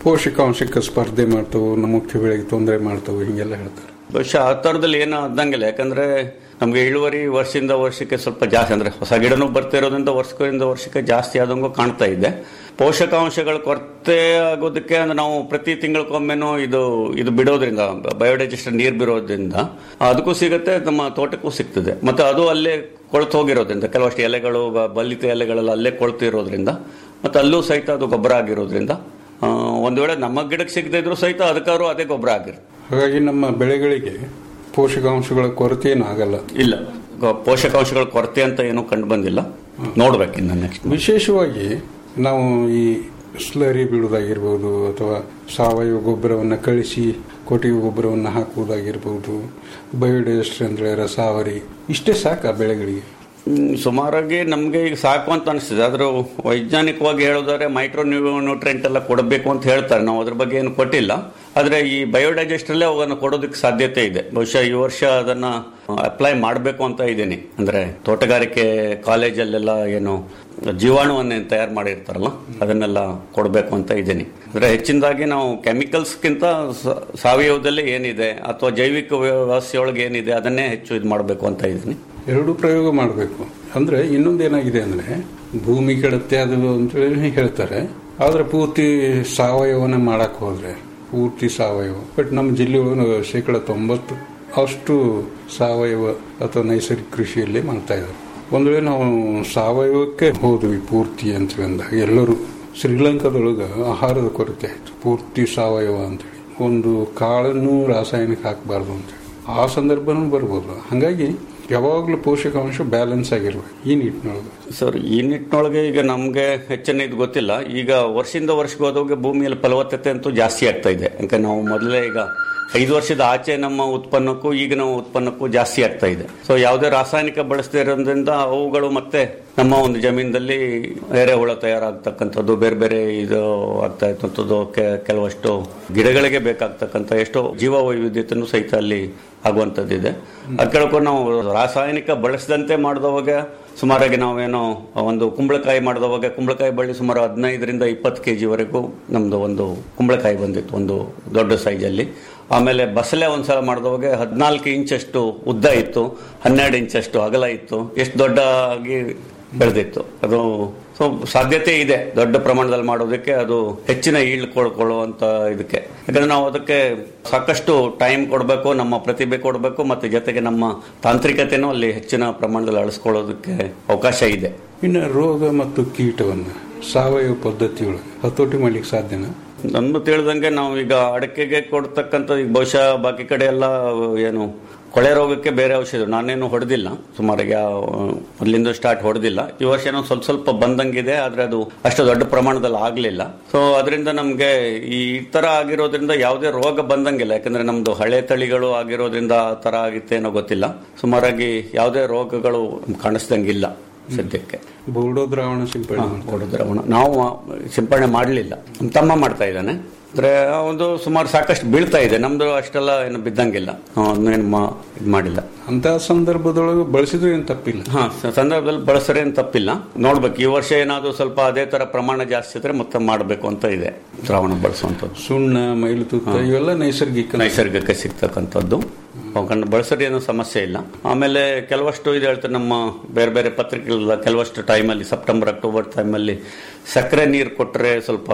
ಪೋಷಕಾಂಶಕ್ಕೆ ಸ್ಪರ್ಧೆ ಮಾಡ್ತಾವು ನಮ್ಮ ಮುಖ್ಯ ಬೆಳೆಗೆ ತೊಂದರೆ ಮಾಡ್ತಾವು ಹಿಂಗೆಲ್ಲ ಹೇಳ್ತಾರೆ ಬಹುಶಃ ಆ ಥರದಲ್ಲಿ ಏನೋ ಆದಂಗಿಲ್ಲ ಯಾಕಂದ್ರೆ ನಮಗೆ ಇಳುವರಿ ವರ್ಷದಿಂದ ವರ್ಷಕ್ಕೆ ಸ್ವಲ್ಪ ಜಾಸ್ತಿ ಅಂದ್ರೆ ಹೊಸ ಗಿಡನೂ ಬರ್ತಿರೋದ್ರಿಂದ ವರ್ಷದಿಂದ ವರ್ಷಕ್ಕೆ ಜಾಸ್ತಿ ಆದಂಗೂ ಕಾಣ್ತಾ ಇದೆ ಪೋಷಕಾಂಶಗಳ ಕೊರತೆ ಆಗೋದಕ್ಕೆ ಅಂದ್ರೆ ನಾವು ಪ್ರತಿ ತಿಂಗಳಕ್ಕೊಮ್ಮೆನೂ ಇದು ಇದು ಬಿಡೋದ್ರಿಂದ ಬಯೋಡೈಜೆಸ್ಟರ್ ನೀರು ಬಿಡೋದ್ರಿಂದ ಅದಕ್ಕೂ ಸಿಗುತ್ತೆ ನಮ್ಮ ತೋಟಕ್ಕೂ ಸಿಗ್ತದೆ ಮತ್ತೆ ಅದು ಅಲ್ಲೇ ಕೊಳ್ತು ಹೋಗಿರೋದ್ರಿಂದ ಕೆಲವಷ್ಟು ಎಲೆಗಳು ಬ- ಬಲಿತ ಎಲೆಗಳೆಲ್ಲ ಅಲ್ಲೇ ಕೊಳ್ತು ಇರೋದ್ರಿಂದ ಮತ್ತೆ ಅಲ್ಲೂ ಸಹಿತ ಅದು ಗೊಬ್ಬರ ಆಗಿರೋದ್ರಿಂದ ಆ, ಒಂದು ವೇಳೆ ನಮ್ಮ ಗಿಡಕ್ಕೆ ಸಿಗದೇ ಇದ್ರು ಸಹಿತ ಅದಕ್ಕಾದ್ರು ಅದೇ ಗೊಬ್ಬರ ಆಗಿರುತ್ತೆ ಹಾಗಾಗಿ ನಮ್ಮ ಬೆಳೆಗಳಿಗೆ ಪೋಷಕಾಂಶಗಳ ಕೊರತೆ ಏನು ಆಗಲ್ಲ ಇಲ್ಲ ಗ- ಪೋಷಕಾಂಶಗಳ ಕೊರತೆ ಅಂತ ಏನೂ ಕಂಡು ಬಂದಿಲ್ಲ ನೋಡ್ಬೇಕಿನ್ನ ನೆಕ್ಸ್ಟ್ ವಿಶೇಷವಾಗಿ ನಾವು ಈ ಸ್ಲರಿ ಬಿಡುವುದಾಗಿರ್ಬೋದು ಅಥವಾ ಸಾವಯವ ಗೊಬ್ಬರವನ್ನು ಕಳಿಸಿ ಕೊಟ್ಟಿಗೆ ಗೊಬ್ಬರವನ್ನು ಹಾಕುವುದಾಗಿರ್ಬೋದು ಬಯೋಡೈಜೆಸ್ಟರ್ ಅಂದರೆ ರಸಾವರಿ ಇಷ್ಟೇ ಸಾಕ ಬೆಳೆಗಳಿಗೆ ಹ್ಮ್, ಸುಮಾರಾಗಿ ನಮಗೆ ಈಗ ಸಾಕು ಅಂತ ಅನಿಸ್ತದೆ ಆದ್ರೂ ವೈಜ್ಞಾನಿಕವಾಗಿ ಹೇಳೋದಾದ್ರೆ ಮೈಕ್ರೋ ನ್ಯೂಟ್ರೆಂಟ್ ಎಲ್ಲ ಕೊಡಬೇಕು ಅಂತ ಹೇಳ್ತಾರೆ ನಾವು ಅದ್ರ ಬಗ್ಗೆ ಏನು ಕೊಟ್ಟಿಲ್ಲ ಆದ್ರೆ ಈ ಬಯೋಡೈಜೆಸ್ಟರಲ್ಲೇ ಅವನ್ನು ಕೊಡೋದಕ್ಕೆ ಸಾಧ್ಯತೆ ಇದೆ ಬಹುಶಃ ಈ ವರ್ಷ ಅದನ್ನ ಅಪ್ಲೈ ಮಾಡಬೇಕು ಅಂತ ಇದ್ದೀನಿ ಅಂದ್ರೆ ತೋಟಗಾರಿಕೆ ಕಾಲೇಜಲ್ಲೆಲ್ಲ ಏನು ಜೀವಾಣುವನ್ನೇ ತಯಾರು ಮಾಡಿರ್ತಾರಲ್ಲ ಅದನ್ನೆಲ್ಲ ಕೊಡಬೇಕು ಅಂತ ಇದ್ದೀನಿ ಅಂದ್ರೆ ಹೆಚ್ಚಿನದಾಗಿ ನಾವು ಕೆಮಿಕಲ್ಸ್ಗಿಂತ ಸ- ಸಾವಯವದಲ್ಲಿ ಏನಿದೆ ಅಥವಾ ಜೈವಿಕ ವ್ಯವಸ್ಥೆಯೊಳಗೆ ಏನಿದೆ ಅದನ್ನೇ ಹೆಚ್ಚು ಇದು ಮಾಡಬೇಕು ಅಂತ ಇದ್ದೀನಿ ಎರಡು ಪ್ರಯೋಗ ಮಾಡಬೇಕು ಅಂದ್ರೆ ಇನ್ನೊಂದೇನಾಗಿದೆ ಅಂದ್ರೆ ಭೂಮಿ ಕೆಡುತ್ತೆ ಅದು ಅಂತೇಳಿ ಹೇಳ್ತಾರೆ ಆದ್ರೆ ಪೂರ್ತಿ ಸಾವಯವನ ಮಾಡಕ್ ಹೋದ್ರೆ ಪೂರ್ತಿ ಸಾವಯವ ಬಟ್ ನಮ್ಮ ಜಿಲ್ಲೆಯೊಳಗೆ ಶೇಕಡ ತೊಂಬತ್ತು ಅಷ್ಟು ಸಾವಯವ ಅಥವಾ ನೈಸರ್ಗಿಕ ಕೃಷಿಯಲ್ಲೇ ಮಾಡ್ತಾ ಇದ್ದಾರೆ ಒಂದು ವೇಳೆ ನಾವು ಸಾವಯವಕ್ಕೆ ಹೋದ್ವಿ ಪೂರ್ತಿ ಅಂತ ಅಂದಾಗ ಎಲ್ಲರೂ ಶ್ರೀಲಂಕಾದೊಳಗೆ ಆಹಾರದ ಕೊರತೆ ಆಯ್ತು ಪೂರ್ತಿ ಸಾವಯವ ಅಂತೇಳಿ ಒಂದು ಕಾಳನ್ನು ರಾಸಾಯನಿಕ ಹಾಕಬಾರ್ದು ಅಂತೇಳಿ ಆ ಸಂದರ್ಭನೂ ಬರ್ಬೋದು ಹಾಗಾಗಿ ಯಾವಾಗಲೂ ಪೋಷಕಾಂಶ ಬ್ಯಾಲೆನ್ಸ್ ಆಗಿರ್ಬೇಕು ಈ ನಿಟ್ಟಿನೊಳಗೆ ಸರ್ ಈ ನಿಟ್ಟಿನೊಳಗೆ ಈಗ ನಮಗೆ ಹೆಚ್ಚಿನ ಇದು ಗೊತ್ತಿಲ್ಲ ಈಗ ವರ್ಷದಿಂದ ವರ್ಷಕ್ಕೆ ಹೋದಾಗ ಭೂಮಿಯಲ್ಲಿ ಫಲವತ್ತತೆ ಅಂತೂ ಜಾಸ್ತಿ ಆಗ್ತಾ ಇದೆ ಯಾಕೆ ನಾವು ಮೊದಲೇ ಈಗ ಐದು ವರ್ಷದ ಆಚೆ ನಮ್ಮ ಉತ್ಪನ್ನಕ್ಕೂ ಈಗಿನ ಉತ್ಪನ್ನಕ್ಕೂ ಜಾಸ್ತಿ ಆಗ್ತಾ ಇದೆ ಸೊ ಯಾವುದೇ ರಾಸಾಯನಿಕ ಬಳಸದೇ ಇರೋದ್ರಿಂದ ಅವುಗಳು ಮತ್ತೆ ನಮ್ಮ ಒಂದು ಜಮೀನಲ್ಲಿ ಎರೆಹುಳ ತಯಾರಾಗ್ತಕ್ಕಂಥದ್ದು ಬೇರೆ ಬೇರೆ ಇದು ಆಗ್ತಾ ಇರ್ತಕ್ಕಂಥದ್ದು ಕೆ- ಕೆಲವಷ್ಟು ಗಿಡಗಳಿಗೆ ಬೇಕಾಗ್ತಕ್ಕಂಥ ಎಷ್ಟೋ ಜೀವ ವೈವಿಧ್ಯತೆಯೂ ಸಹಿತ ಅಲ್ಲಿ ಆಗುವಂಥದ್ದಿದೆ ಅದ್ ಕೇಳ್ಕೊಂಡು ನಾವು ರಾಸಾಯನಿಕ ಬಳಸದಂತೆ ಮಾಡಿದವಾಗ ಸುಮಾರಾಗಿ ನಾವೇನೋ ಒಂದು ಕುಂಬಳಕಾಯಿ ಮಾಡಿದವಾಗ ಕುಂಬಳಕಾಯಿ ಬಳ್ಳಿ ಸುಮಾರು ಹದಿನೈದರಿಂದ ಇಪ್ಪತ್ತು ಕೆ ಜಿವರೆಗೂ ನಮ್ದು ಒಂದು ಕುಂಬಳಕಾಯಿ ಬಂದಿತ್ತು ಒಂದು ದೊಡ್ಡ ಸೈಜಲ್ಲಿ ಆಮೇಲೆ ಬಸಳೆ ಒಂದ್ಸಲ ಮಾಡಿದವಾಗ ಹದಿನಾಲ್ಕು ಇಂಚಷ್ಟು ಉದ್ದ ಇತ್ತು ಹನ್ನೆರಡು ಇಂಚಷ್ಟು ಅಗಲ ಇತ್ತು ಎಷ್ಟು ದೊಡ್ಡಾಗಿ ಬೆಳೆದಿತ್ತು ಅದು ಸೊ ಸಾಧ್ಯತೆ ಇದೆ ದೊಡ್ಡ ಪ್ರಮಾಣದಲ್ಲಿ ಮಾಡೋದಕ್ಕೆ ಅದು ಹೆಚ್ಚಿನ ಈಳ್ ಕೊಡ್ಕೊಳ್ಳುವಂತ ಇದಕ್ಕೆ ಯಾಕಂದ್ರೆ ನಾವು ಅದಕ್ಕೆ ಸಾಕಷ್ಟು ಟೈಮ್ ಕೊಡಬೇಕು ನಮ್ಮ ಪ್ರತಿಭೆ ಕೊಡಬೇಕು ಮತ್ತೆ ಜೊತೆಗೆ ನಮ್ಮ ತಾಂತ್ರಿಕತೆನೂ ಅಲ್ಲಿ ಹೆಚ್ಚಿನ ಪ್ರಮಾಣದಲ್ಲಿ ಅಳಿಸ್ಕೊಳ್ಳೋದಕ್ಕೆ ಅವಕಾಶ ಇದೆ ಇನ್ನು ರೋಗ ಮತ್ತು ಕೀಟವನ್ನು ಸಾವಯವ ಪದ್ಧತಿಯೊಳಗೆ ಹತೋಟಿ ಮಾಡ್ಲಿಕ್ಕೆ ಸಾಧ್ಯನಾ ನನ್ನ ತಿಳಿದಂಗೆ ನಾವು ಈಗ ಅಡಕೆಗೆ ಕೊಡ್ತಕ್ಕಂಥ ಈಗ ಬಹುಶಃ ಬಾಕಿ ಕಡೆ ಎಲ್ಲ ಏನು ಕೊಳೆ ರೋಗಕ್ಕೆ ಬೇರೆ ಔಷಧ ನಾನೇನು ಹೊಡೆದಿಲ್ಲ ಸುಮಾರಿಗೆ ಅಲ್ಲಿಂದ ಸ್ಟಾರ್ಟ್ ಹೊಡೆದಿಲ್ಲ ಈ ವರ್ಷ ಏನೋ ಸ್ವಲ್ಪ ಸ್ವಲ್ಪ ಬಂದಂಗಿದೆ ಆದ್ರೆ ಅದು ಅಷ್ಟು ದೊಡ್ಡ ಪ್ರಮಾಣದಲ್ಲಿ ಆಗಲಿಲ್ಲ ಸೊ ಅದರಿಂದ ನಮಗೆ ಈ ತರ ಆಗಿರೋದ್ರಿಂದ ಯಾವುದೇ ರೋಗ ಬಂದಂಗಿಲ್ಲ ಯಾಕಂದ್ರೆ ನಮ್ದು ಹಳೆ ತಳಿಗಳು ಆಗಿರೋದ್ರಿಂದ ಆ ತರ ಆಗಿತ್ತೇನೋ ಗೊತ್ತಿಲ್ಲ ಸುಮಾರಾಗಿ ಯಾವುದೇ ರೋಗಗಳು ಕಾಣಿಸ್ದಂಗಿಲ್ಲ ಸದ್ಯಕ್ಕೆ ಬೋರ್ಡೋ ದ್ರಾವಣ ಸಿಂಪಡಣೆ ಮಾಡ್ತಾರೆ. ಬೋರ್ಡೋ ದ್ರಾವಣ ನಾವು ಸಿಂಪಡಣೆ ಮಾಡಲಿಲ್ಲ ನಮ್ಮ ತಮ್ಮ ಮಾಡ್ತಾ ಇದ್ದಾನೆ ಅಂದ್ರೆ ಒಂದು ಸುಮಾರು ಸಾಕಷ್ಟು ಬೀಳ್ತಾ ಇದೆ ನಮ್ದು ಅಷ್ಟೆಲ್ಲ ಏನು ಬಿದ್ದಂಗಿಲ್ಲ ಏನು ಇದು ಮಾಡಿಲ್ಲ ಅಂತ ಸಂದರ್ಭದೊಳಗೆ ಬಳಸಿದ್ರೆ ಏನು ತಪ್ಪಿಲ್ಲ ಹಾ ಸ- ಸಂದರ್ಭದಲ್ಲಿ ಬಳಸರೆ ಏನು ತಪ್ಪಿಲ್ಲ ನೋಡ್ಬೇಕು ಈ ವರ್ಷ ಏನಾದ್ರು ಸ್ವಲ್ಪ ಅದೇ ತರ ಪ್ರಮಾಣ ಜಾಸ್ತಿ ಇದ್ರೆ ಮತ್ತೆ ಮಾಡಬೇಕು ಅಂತ ಇದೆ ದ್ರಾವಣ ಬಳಸುವಂಥದ್ದು ಸುಣ್ಣ ಮೈಲು ತುತ್ತ ಇವೆಲ್ಲ ನೈಸರ್ಗಿಕ ನೈಸರ್ಗಿಕ ಸಿಗ್ತಕ್ಕಂಥದ್ದು ಅವುಗಳನ್ನ ಬಳಸೋದು ಏನೂ ಸಮಸ್ಯೆ ಇಲ್ಲ ಆಮೇಲೆ ಕೆಲವಷ್ಟು ಇದು ಹೇಳ್ತಾರೆ ನಮ್ಮ ಬೇರೆ ಬೇರೆ ಪತ್ರಿಕೆಗಳ ಕೆಲವಷ್ಟು ಟೈಮಲ್ಲಿ ಸೆಪ್ಟೆಂಬರ್ ಅಕ್ಟೋಬರ್ ಟೈಮಲ್ಲಿ ಸಕ್ಕರೆ ನೀರು ಕೊಟ್ಟರೆ ಸ್ವಲ್ಪ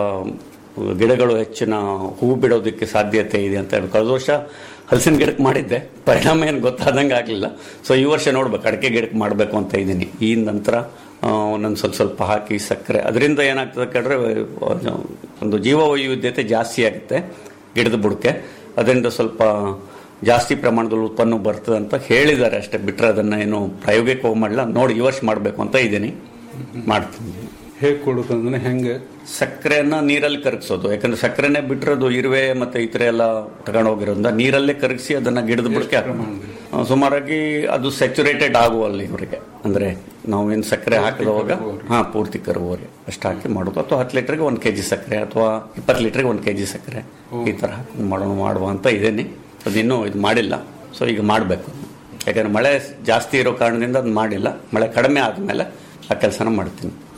ಗಿಡಗಳು ಹೆಚ್ಚಿನ ಹೂ ಬಿಡೋದಕ್ಕೆ ಸಾಧ್ಯತೆ ಇದೆ ಅಂತ ಹೇಳಿ ಕಳೆದ ವರ್ಷ ಹಲಸಿನ ಗಿಡಕ್ಕೆ ಮಾಡಿದ್ದೆ ಪರಿಣಾಮ ಏನು ಗೊತ್ತಾದಂಗೆ ಆಗಲಿಲ್ಲ ಸೊ ಈ ವರ್ಷ ನೋಡ್ಬೇಕು ಅಡಿಕೆ ಗಿಡಕ್ಕೆ ಮಾಡಬೇಕು ಅಂತ ಇದ್ದೀನಿ ಈ ನಂತರ ಆ, ಒಂದೊಂದು ಸ್ವಲ್ಪ ಸ್ವಲ್ಪ ಹಾಕಿ ಸಕ್ಕರೆ ಅದರಿಂದ ಏನಾಗ್ತದೆ ಕೇಳಿದ್ರೆ ಒಂದು ಜೀವ ವೈವಿಧ್ಯತೆ ಜಾಸ್ತಿ ಆಗುತ್ತೆ ಗಿಡದ ಬುಡಕ್ಕೆ ಅದರಿಂದ ಸ್ವಲ್ಪ ಜಾಸ್ತಿ ಪ್ರಮಾಣದಲ್ಲಿ ಉತ್ಪನ್ನ ಬರ್ತದೆ ಅಂತ ಹೇಳಿದ್ದಾರೆ ಅಷ್ಟೇ ಬಿಟ್ಟರೆ ಅದನ್ನ ಏನು ಪ್ರಾಯೋಗಿಕ ಮಾಡಿಲ್ಲ ನೋಡಿ ಈ ವರ್ಷ ಮಾಡಬೇಕು ಅಂತ ಇದ್ದೀನಿ ಮಾಡ್ತೀನಿ ಹೇಗೆ ಕೊಡೋದಂದ್ರೆ ಹೆಂಗೆ ಸಕ್ಕರೆಯನ್ನ ನೀರಲ್ಲಿ ಕರಗಿಸೋದು ಯಾಕಂದ್ರೆ ಸಕ್ಕರೆನೆ ಬಿಟ್ಟರೆ ಅದು ಇರುವೆ ಮತ್ತೆ ಇತರ ಎಲ್ಲ ತಗೊಂಡು ಹೋಗಿರೋದ್ರಿಂದ ನೀರಲ್ಲೇ ಕರಗಿಸಿ ಅದನ್ನ ಗಿಡದ ಬುಡಕ್ಕೆ ಆ, ಸುಮಾರಾಗಿ ಅದು ಸ್ಯಾಚುರೇಟೆಡ್ ಆಗುವಲ್ಲಿ ಇವರಿಗೆ ಅಂದ್ರೆ ನಾವೇನು ಸಕ್ಕರೆ ಹಾಕಿದವಾಗ ಹಾ ಪೂರ್ತಿ ಕರುವವರೆ ಅಷ್ಟು ಹಾಕಿ ಮಾಡೋದು ಅಥವಾ ಹತ್ತು ಲೀಟರ್ಗೆ ಒಂದು ಕೆಜಿ ಸಕ್ಕರೆ ಅಥವಾ ಇಪ್ಪತ್ತು ಲೀಟರ್ಗೆ ಒಂದು ಕೆಜಿ ಸಕ್ಕರೆ ಈ ತರ ಹಾಕಿ ಮಾಡೋಣ ಮಾಡುವ ಅಂತ ಇದ್ದೇನೆ ಅದಿನ್ನೂ ಇದು ಮಾಡಿಲ್ಲ ಸೊ ಈಗ ಮಾಡಬೇಕು ಯಾಕಂದ್ರೆ ಮಳೆ ಜಾಸ್ತಿ ಇರೋ ಕಾರಣದಿಂದ ಅದು ಮಾಡಿಲ್ಲ ಮಳೆ ಕಡಿಮೆ ಆದಮೇಲೆ ಆ ಕೆಲಸನ ಮಾಡ್ತೀನಿ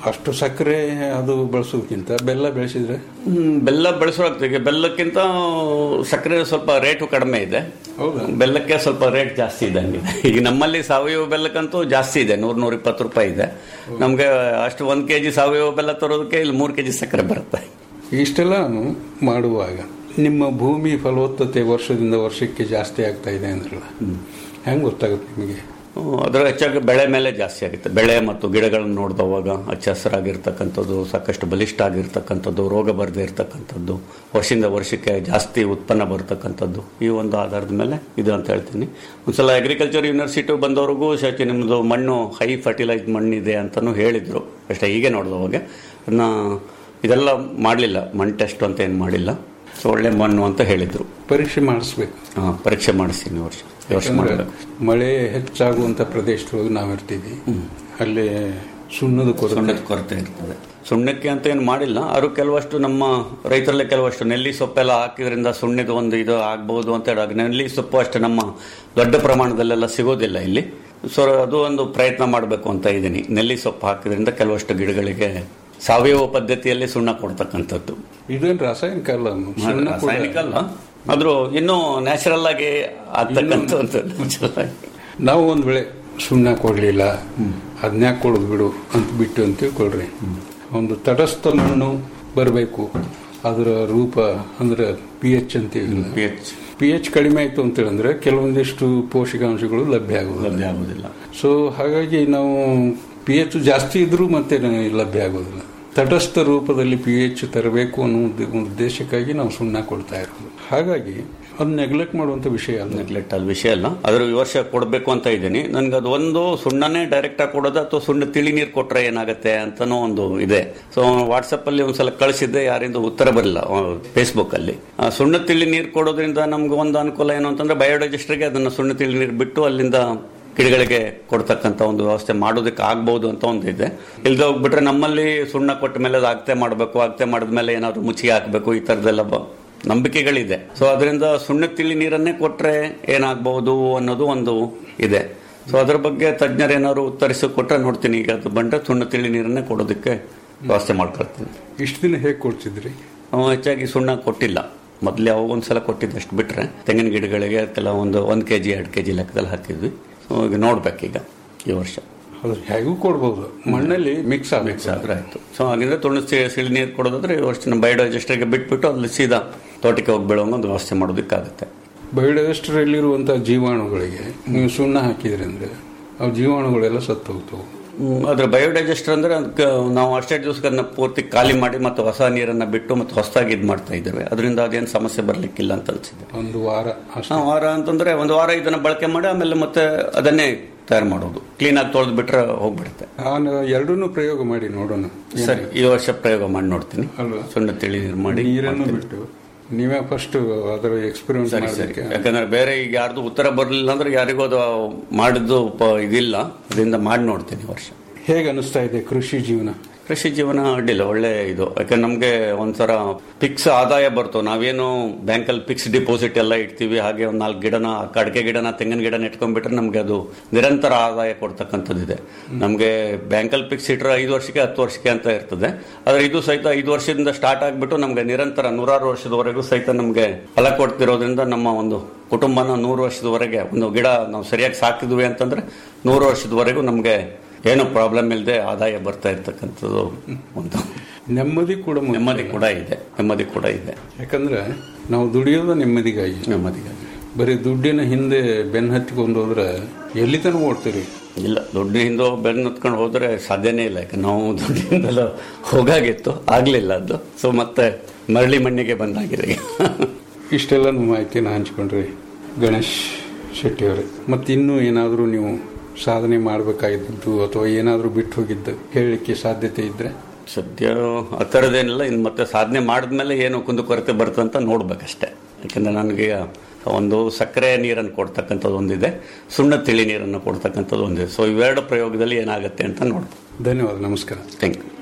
ಅಷ್ಟು ಸಕ್ಕರೆ ಅದು ಬಳಸೋದಕ್ಕಿಂತ ಬೆಲ್ಲ ಬೆಳೆಸಿದ್ರೆ ಹ್ಮ್, ಬೆಲ್ಲ ಬೆಳೆಸೋಕೆ ಬೆಲ್ಲಕ್ಕಿಂತ ಸಕ್ಕರೆ ಸ್ವಲ್ಪ ರೇಟು ಕಡಿಮೆ ಇದೆ ಬೆಲ್ಲಕ್ಕೆ ಸ್ವಲ್ಪ ರೇಟ್ ಜಾಸ್ತಿ ಇದೆ ಹಂಗಿದೆ ಈಗ ನಮ್ಮಲ್ಲಿ ಸಾವಯವ ಬೆಲ್ಲಕ್ಕಂತೂ ಜಾಸ್ತಿ ಇದೆ ನೂರ್ ನೂರ ಇಪ್ಪತ್ತು ರೂಪಾಯಿ ಇದೆ ನಮ್ಗೆ ಅಷ್ಟು ಒಂದ್ ಕೆಜಿ ಸಾವಯವ ಬೆಲ್ಲ ತರೋದಕ್ಕೆ ಇಲ್ಲಿ ಮೂರು ಕೆಜಿ ಸಕ್ಕರೆ ಬರುತ್ತೆ ಇಷ್ಟೆಲ್ಲ ಮಾಡುವಾಗ ನಿಮ್ಮ ಭೂಮಿ ಫಲವತ್ತತೆ ವರ್ಷದಿಂದ ವರ್ಷಕ್ಕೆ ಜಾಸ್ತಿ ಆಗ್ತಾ ಇದೆ ಅಂದ್ರಲ್ಲ ಹೆಂಗ್ ಗೊತ್ತಾಗುತ್ತೆ ನಿಮಗೆ ಹ್ಮ್, ಅದರ ಹೆಚ್ಚಾಗಿ ಬೆಳೆ ಮೇಲೆ ಜಾಸ್ತಿ ಆಗುತ್ತೆ ಬೆಳೆ ಮತ್ತು ಗಿಡಗಳನ್ನು ನೋಡಿದವಾಗ ಹಚ್ಚ ಹಸಿರಾಗಿರ್ತಕ್ಕಂಥದ್ದು ಸಾಕಷ್ಟು ಬಲಿಷ್ಠ ಆಗಿರ್ತಕ್ಕಂಥದ್ದು ರೋಗ ಬರದೇ ಇರ್ತಕ್ಕಂಥದ್ದು ವರ್ಷದಿಂದ ವರ್ಷಕ್ಕೆ ಜಾಸ್ತಿ ಉತ್ಪನ್ನ ಬರ್ತಕ್ಕಂಥದ್ದು ಈ ಒಂದು ಆಧಾರದ ಮೇಲೆ ಇದು ಅಂತ ಹೇಳ್ತೀನಿ ಒಂದ್ಸಲ ಅಗ್ರಿಕಲ್ಚರ್ ಯೂನಿವರ್ಸಿಟಿ ಬಂದವ್ರಿಗೂ ಶಾಚಿ ನಿಮ್ಮದು ಮಣ್ಣು ಹೈ ಫರ್ಟಿಲೈಸ್ ಮಣ್ಣಿದೆ ಅಂತಲೂ ಹೇಳಿದ್ರು ಅಷ್ಟೇ ಹೀಗೆ ನೋಡಿದವಾಗ ಅದನ್ನ ಇದೆಲ್ಲ ಮಾಡಲಿಲ್ಲ ಮಣ್ಣು ಟೆಸ್ಟ್ ಅಂತ ಏನು ಮಾಡಿಲ್ಲ ಸೊ ಒಳ್ಳೆ ಮಣ್ಣು ಅಂತ ಹೇಳಿದ್ರು ಪರೀಕ್ಷೆ ಮಾಡಿಸ್ಬೇಕು ಹಾಂ ಪರೀಕ್ಷೆ ಮಾಡಿಸ್ತೀನಿ ಈ ವರ್ಷ ಈ ವರ್ಷ ಯಾಕಂದ್ರೆ ಮಾಡಬೇಕು ಮಳೆ ಹೆಚ್ಚಾಗುವಂತ ಪ್ರದೇಶದೊಳಗೆ ನಾವಿರ್ತೀವಿ ಅಲ್ಲಿ ಸುಣ್ಣದ ಕೊರತೆ ಸುಣ್ಣದ ಕೊರತೆ ಇರ್ತದೆ ಸುಣ್ಣಕ್ಕೆ ಅಂತ ಏನು ಮಾಡಿಲ್ಲ ಅವರು ಕೆಲವಷ್ಟು ನಮ್ಮ ರೈತರಲ್ಲೇ ಕೆಲವಷ್ಟು ನೆಲ್ಲಿ ಸೊಪ್ಪೆಲ್ಲ ಹಾಕಿದ್ರಿಂದ ಸುಣ್ಣದ ಒಂದು ಇದು ಆಗ್ಬಹುದು ಅಂತ ಹೇಳಿ ನೆಲ್ಲಿ ಸೊಪ್ಪು ಅಷ್ಟು ನಮ್ಮ ದೊಡ್ಡ ಪ್ರಮಾಣದಲ್ಲೆಲ್ಲ ಸಿಗೋದಿಲ್ಲ ಇಲ್ಲಿ ಸೊ ಅದು ಒಂದು ಪ್ರಯತ್ನ ಮಾಡಬೇಕು ಅಂತ ಇದ್ದೀನಿ ನೆಲ್ಲಿ ಸೊಪ್ಪು ಹಾಕಿದ್ರಿಂದ ಕೆಲವಷ್ಟು ಗಿಡಗಳಿಗೆ ಸಾವಯವ ಪದ್ಧತಿಯಲ್ಲಿ ಸುಣ್ಣ ಕೊಡ್ತಕ್ಕಂಥದ್ದು ಇದೇನು ರಾಸಾಯನಿಕ ಅಲ್ಲ ಸುಣ್ಣ ಕೂಡ- ರಾಸಾಯನಿಕ ಅಲ್ಲ ಆದ್ರೂ ಇನ್ನೂ ನ್ಯಾಚುರಲ್ ಆಗಿ ಆಗ್ತಕ್ಕಂಥದ್ದು ನಾವು ಒಂದ್ ವೇಳೆ ಸುಣ್ಣ ಕೊಡ್ಲಿಲ್ಲ ಅದನ್ಯಾಕೆ ಕೊಡೋದು ಬಿಡು ಅಂತ ಬಿಟ್ಟು ಅಂತ ತಿಳ್ಕೊಳ್ರಿ ಒಂದು ತಟಸ್ಥ ಮಣ್ಣು ಬರಬೇಕು ಅದರ ರೂಪ ಅಂದ್ರೆ ಪಿ ಎಚ್ ಅಂತೀವಿ ಪಿ ಎಚ್ ಪಿ ಎಚ್ ಕಡಿಮೆ ಆಯ್ತು ಅಂತ ಹೇಳಿದ್ರೆ ಕೆಲವೊಂದಿಷ್ಟು ಪೋಷಕಾಂಶಗಳು ಲಭ್ಯ ಆಗೋದಿಲ್ಲ ಲಭ್ಯ ಆಗೋದಿಲ್ಲ ಸೊ ಹಾಗಾಗಿ ನಾವು ಪಿ ಎಚ್ ಜಾಸ್ತಿ ಇದ್ರೂ ಮತ್ತೆ ನಮಗೆ ಲಭ್ಯ ಆಗೋದಿಲ್ಲ ತಟಸ್ಥ ರೂಪದಲ್ಲಿ ಪಿ ಎಚ್ ತರಬೇಕು ಅನ್ನೋ ಉದ್ದ- ಉದ್ದೇಶಕ್ಕಾಗಿ ನಾವು ಸುಣ್ಣ ಕೊಡ್ತಾ ಇರೋದು ಹಾಗಾಗಿ ಅದು ನೆಗ್ಲೆಕ್ಟ್ ಮಾಡುವಂತ ವಿಷಯ ಅಲ್ಲ ನೆಗ್ಲೆಕ್ಟ್ ಅಲ್ಲಿ ವಿಷಯ ಅಲ್ಲ ಅದ್ರ ಈ ವರ್ಷ ಕೊಡಬೇಕು ಅಂತ ಇದ್ದೀನಿ ನನ್ಗೆ ಅದು ಒಂದು ಸುಣ್ಣನೇ ಡೈರೆಕ್ಟ್ ಆಗಿ ಕೊಡೋದು ಅಥವಾ ಸುಣ್ಣ ತಿಳಿ ನೀರು ಕೊಟ್ರೆ ಏನಾಗುತ್ತೆ ಅಂತಾನೂ ಒಂದು ಇದೆ ಸೊ ವಾಟ್ಸಪ್ ಅಲ್ಲಿ ಒಂದ್ಸಲ ಕಳಿಸಿದ್ದೆ ಯಾರಿಂದ ಉತ್ತರ ಬರಲಿಲ್ಲ ಫೇಸ್ಬುಕ್ ಅಲ್ಲಿ ಆ ಸುಣ್ಣ ತಿಳಿ ನೀರು ಕೊಡೋದ್ರಿಂದ ನಮ್ಗೆ ಒಂದು ಅನುಕೂಲ ಏನು ಅಂತಂದ್ರೆ ಬಯೋಡೈಜೆಸ್ಟರ್ಗೆ ಅದನ್ನ ಸುಣ್ಣ ತಿಳಿ ನೀರು ಬಿಟ್ಟು ಅಲ್ಲಿಂದ ಗಿಡಗಳಿಗೆ ಕೊಡ್ತಕ್ಕಂಥ ಒಂದು ವ್ಯವಸ್ಥೆ ಮಾಡೋದಕ್ಕೆ ಆಗ್ಬಹುದು ಅಂತ ಒಂದು ಇದೆ ಇಲ್ದ ಹೋಗ್ಬಿಟ್ರೆ ನಮ್ಮಲ್ಲಿ ಸುಣ್ಣ ಕೊಟ್ಟ ಮೇಲೆ ಅದು ಆಗ್ತೆ ಮಾಡಬೇಕು ಆಗ್ತೆ ಮಾಡಿದ್ಮೇಲೆ ಏನಾದ್ರು ಮುಚ್ಚಿಗೆ ಹಾಕಬೇಕು ಈ ಥರದ್ದೆಲ್ಲ ಬ- ನಂಬಿಕೆಗಳಿದೆ ಸೊ ಅದರಿಂದ ಸುಣ್ಣ ತಿಳಿ ನೀರನ್ನೇ ಕೊಟ್ರೆ ಏನಾಗಬಹುದು ಅನ್ನೋದು ಒಂದು ಇದೆ ಸೊ ಅದ್ರ ಬಗ್ಗೆ ತಜ್ಞರೇನಾದ್ರು ಉತ್ತರಿಸಿ ಕೊಟ್ರೆ ನೋಡ್ತೀನಿ ಈಗ ಅದು ಬಂದ್ರೆ ಸುಣ್ಣ ತಿಳಿ ನೀರನ್ನೇ ಕೊಡೋದಕ್ಕೆ ವ್ಯವಸ್ಥೆ ಮಾಡ್ಕೊಳ್ತೀನಿ ಇಷ್ಟು ದಿನ ಹೇಗೆ ಕೊಡ್ತಿದ್ರಿ ನಾವು ಹೆಚ್ಚಾಗಿ ಸುಣ್ಣ ಕೊಟ್ಟಿಲ್ಲ ಮೊದಲು ಯಾವಾಗ ಒಂದ್ಸಲ ಕೊಟ್ಟಿದ್ದು ಅಷ್ಟು ಬಿಟ್ರೆ ತೆಂಗಿನ ಗಿಡಗಳಿಗೆ ಅದಕ್ಕೆಲ್ಲ ಒಂದು ಒಂದು ಕೆ ಜಿ ಎರಡು ಕೆ ಜಿ ಲೆಕ್ಕದಲ್ಲಿ ಹಾಕಿದ್ವಿ ಸೊ ಈಗ ನೋಡ್ಬೇಕೀಗ ಈ ವರ್ಷ ಅದು ಹೇಗೂ ಕೊಡ್ಬೋದು ಮಣ್ಣಲ್ಲಿ ಮಿಕ್ಸ್ ಮಿಕ್ಸ್ ಆದ್ರೆ ಆಯ್ತು ಸೊ ಹಾಗಿದ್ರೆ ತುಳಸಿ ಸಿಳಿ ನೀರು ಕೊಡೋದಾದ್ರೆ ಈ ವರ್ಷ ನಮ್ಮ ಬಯೋಡೈಜೆಸ್ಟರ್ಗೆ ಬಿಟ್ಬಿಟ್ಟು ಅಲ್ಲಿ ಸೀದಾ ತೋಟಕ್ಕೆ ಹೋಗಿ ಬೀಳೋಂಗೆ ಒಂದು ವ್ಯವಸ್ಥೆ ಮಾಡೋದಕ್ಕಾಗುತ್ತೆ ಬಯೋಡೈವರ್ಸಿಟಿ ಅಲ್ಲಿರುವಂತಹ ಜೀವಾಣುಗಳಿಗೆ ನೀವು ಸುಣ್ಣ ಹಾಕಿದ್ರಿ ಅಂದ್ರೆ ಆ ಜೀವಾಣುಗಳೆಲ್ಲ ಸತ್ತು ಹೋಗ್ತವೆ ಹ್ಮ್, ಅದ್ರ ಬಯೋಡೈಜೆಸ್ಟರ್ ಅಂದ್ರೆ ಅದಕ್ಕೆ ನಾವು ಅಷ್ಟೇ ದಿವಸಕ್ಕೆ ಅದನ್ನ ಪೂರ್ತಿ ಖಾಲಿ ಮಾಡಿ ಮತ್ತೆ ಹೊಸ ನೀರನ್ನ ಬಿಟ್ಟು ಮತ್ತೆ ಹೊಸದಾಗಿ ಇದು ಮಾಡ್ತಾ ಇದ್ದೇವೆ ಅದರಿಂದ ಅದೇನು ಸಮಸ್ಯೆ ಬರ್ಲಿಕ್ಕಿಲ್ಲ ಅಂತ ಅನ್ಸಿದೆ ಒಂದು ವಾರ ಅಷ್ಟೇ ಹಾ, ವಾರ ಅಂತಂದ್ರೆ ಒಂದು ವಾರ ಇದನ್ನ ಬಳಕೆ ಮಾಡಿ ಆಮೇಲೆ ಮತ್ತೆ ಅದನ್ನೇ ತಯಾರು ಮಾಡೋದು ಕ್ಲೀನ್ ಆಗಿ ತೊಳೆದು ಬಿಟ್ರೆ ಹೋಗ್ಬಿಡುತ್ತೆ ನಾನು ಎರಡನ್ನೂ ಪ್ರಯೋಗ ಮಾಡಿ ನೋಡೋಣ ಸರಿ ಈ ವರ್ಷ ಪ್ರಯೋಗ ಮಾಡಿ ನೋಡ್ತೀನಿ ಸುಣ್ಣ ತಿಳಿ ನೀರು ಮಾಡಿ ನೀರನ್ನು ಮಾಡ್ತೀನಿ. ಬಿಟ್ಟು ನೀವೇ ಫಸ್ಟ್ ಅದರ ಎಕ್ಸ್ಪೆರಿಮೆಂಟ್ ಸರಿ ಸರಿ ಮಾಡಲಿಕ್ಕೆ ಯಾಕಂದ್ರೆ ಬೇರೆ ಈಗ ಯಾರ್ದು ಉತ್ತರ ಬರಲಿಲ್ಲ ಅಂದ್ರೆ ಯಾರಿಗೂ ಅದು ಮಾಡಿದ್ದು ಪ- ಇದಿಲ್ಲ ಅದರಿಂದ ಮಾಡಿ ನೋಡ್ತೀನಿ ಈ ವರ್ಷ ಹೇಗೆ ಅನಿಸ್ತಾ ಇದೆ ಕೃಷಿ ಜೀವನ ಕೃಷಿ ಜೀವನ ಅಡ್ಡಿಲ್ಲ ಒಳ್ಳೆ ಇದು ಯಾಕಂದ್ರೆ ನಮಗೆ ಒಂಥರ ಫಿಕ್ಸ್ ಆದಾಯ ಬರ್ತು ನಾವೇನು ಬ್ಯಾಂಕಲ್ಲಿ ಫಿಕ್ಸ್ ಡಿಪಾಸಿಟ್ ಎಲ್ಲ ಇಡ್ತೀವಿ ಹಾಗೆ ಒಂದು ನಾಲ್ಕು ಗಿಡನ ಅಡಿಕೆ ಗಿಡನ ತೆಂಗಿನ ಗಿಡ ನೆಟ್ಕೊಂಡ್ಬಿಟ್ರೆ ನಮಗೆ ಅದು ನಿರಂತರ ಆದಾಯ ಕೊಡ್ತಕ್ಕಂಥದ್ದಿದೆ ನಮಗೆ ಬ್ಯಾಂಕಲ್ಲಿ ಫಿಕ್ಸ್ ಇಟ್ಟರೆ ಐದು ವರ್ಷಕ್ಕೆ ಹತ್ತು ವರ್ಷಕ್ಕೆ ಅಂತ ಇರ್ತದೆ ಆದರೆ ಇದು ಸಹಿತ ಐದು ವರ್ಷದಿಂದ ಸ್ಟಾರ್ಟ್ ಆಗಿಬಿಟ್ಟು ನಮಗೆ ನಿರಂತರ ನೂರಾರು ವರ್ಷದವರೆಗೂ ಸಹಿತ ನಮಗೆ ಫಲ ಕೊಡ್ತಿರೋದ್ರಿಂದ ನಮ್ಮ ಒಂದು ಕುಟುಂಬನ ನೂರು ವರ್ಷದವರೆಗೆ ಒಂದು ಗಿಡ ನಾವು ಸರಿಯಾಗಿ ಸಾಕಿದ್ವಿ ಅಂತಂದ್ರೆ ನೂರು ವರ್ಷದವರೆಗೂ ನಮಗೆ ಏನು ಪ್ರಾಬ್ಲಮ್ ಇಲ್ಲದೆ ಆದಾಯ ಬರ್ತಾ ಇರ್ತಕ್ಕಂಥದ್ದು ಒಂದು ನೆಮ್ಮದಿ ಕೂಡ ಮುಖ್ಯ. ನೆಮ್ಮದಿ ಕೂಡ ಇದೆ ನೆಮ್ಮದಿ ಕೂಡ ಇದೆ ಯಾಕಂದ್ರೆ ನಾವು ದುಡಿಯೋದು ನೆಮ್ಮದಿಗಾಗಿ ನೆಮ್ಮದಿಗಾಗಿ ಬರೀ ದುಡ್ಡಿನ ಹಿಂದೆ ಬೆನ್ನು ಹತ್ತಿಕೊಂಡು ಹೋದ್ರೆ ಎಲ್ಲಿ ತನಕ ಓಡ್ತೀರಿ ಇಲ್ಲ ದುಡ್ಡು ಹಿಂದೆ ಬೆನ್ನು ಹೊತ್ಕೊಂಡು ಹೋದ್ರೆ ಸಾಧ್ಯನೇ ಇಲ್ಲ ಯಾಕೆ ನಾವು ದುಡ್ಡಿಂದೆಲ್ಲ ಹೋಗಾಗಿತ್ತು ಆಗ್ಲಿಲ್ಲ ಅದು ಸೊ ಮತ್ತೆ ಮರಳಿ ಮಣ್ಣಿಗೆ ಬಂದಾಗಿದೆ ಈಗ. ಇಷ್ಟೆಲ್ಲ ಮಾಹಿತಿನ ಹಂಚ್ಕೊಂಡ್ರಿ ಗಣೇಶ್ ಶೆಟ್ಟಿ ಅವರೇ ಮತ್ತೆ ಇನ್ನೂ ಏನಾದರೂ ನೀವು ಸಾಧನೆ ಮಾಡಬೇಕಾಗಿದ್ದು ಅಥವಾ ಏನಾದರೂ ಬಿಟ್ಟು ಹೋಗಿದ್ದು ಹೇಳಲಿಕ್ಕೆ ಸಾಧ್ಯತೆ ಇದ್ರೆ ಸದ್ಯ ಆ ಥರದ್ದೇನಿಲ್ಲ ಇನ್ನು ಮತ್ತೆ ಸಾಧನೆ ಮಾಡಿದ್ಮೇಲೆ ಏನು ಕುಂದುಕೊರತೆ ಬರ್ತಂತ ನೋಡ್ಬೇಕಷ್ಟೇ ಯಾಕಂದ್ರೆ ನನಗೆ ಒಂದು ಸಕ್ಕರೆ ನೀರನ್ನು ಕೊಡ್ತಕ್ಕಂಥದ್ದು ಒಂದಿದೆ ಸುಣ್ಣ ತಿಳಿ ನೀರನ್ನು ಕೊಡ್ತಕ್ಕಂಥದ್ದು ಒಂದಿದೆ ಸೊ ಇವೆರಡು ಪ್ರಯೋಗದಲ್ಲಿ ಏನಾಗುತ್ತೆ ಅಂತ ನೋಡ್ಬೋದು ಧನ್ಯವಾದ ನಮಸ್ಕಾರ ಥ್ಯಾಂಕ್ ಯು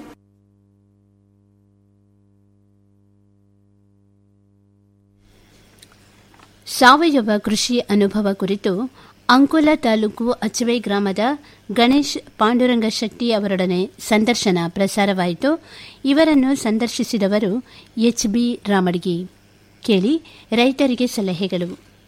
ಸಾವಯವ ಕೃಷಿ ಅನುಭವ ಕುರಿತು ಅಂಕೋಲಾ ತಾಲೂಕು ಅಚವೆ ಗ್ರಾಮದ ಗಣೇಶ್ ಪಾಂಡುರಂಗ ಶೆಟ್ಟಿ ಅವರೊಡನೆ ಸಂದರ್ಶನ ಪ್ರಸಾರವಾಯಿತು ಇವರನ್ನು ಸಂದರ್ಶಿಸಿದವರು ಎಚ್ ಬಿ ರಾಮಡ್ಗಿ ಕೇಳಿ ರೈತರಿಗೆ ಸಲಹೆಗಳು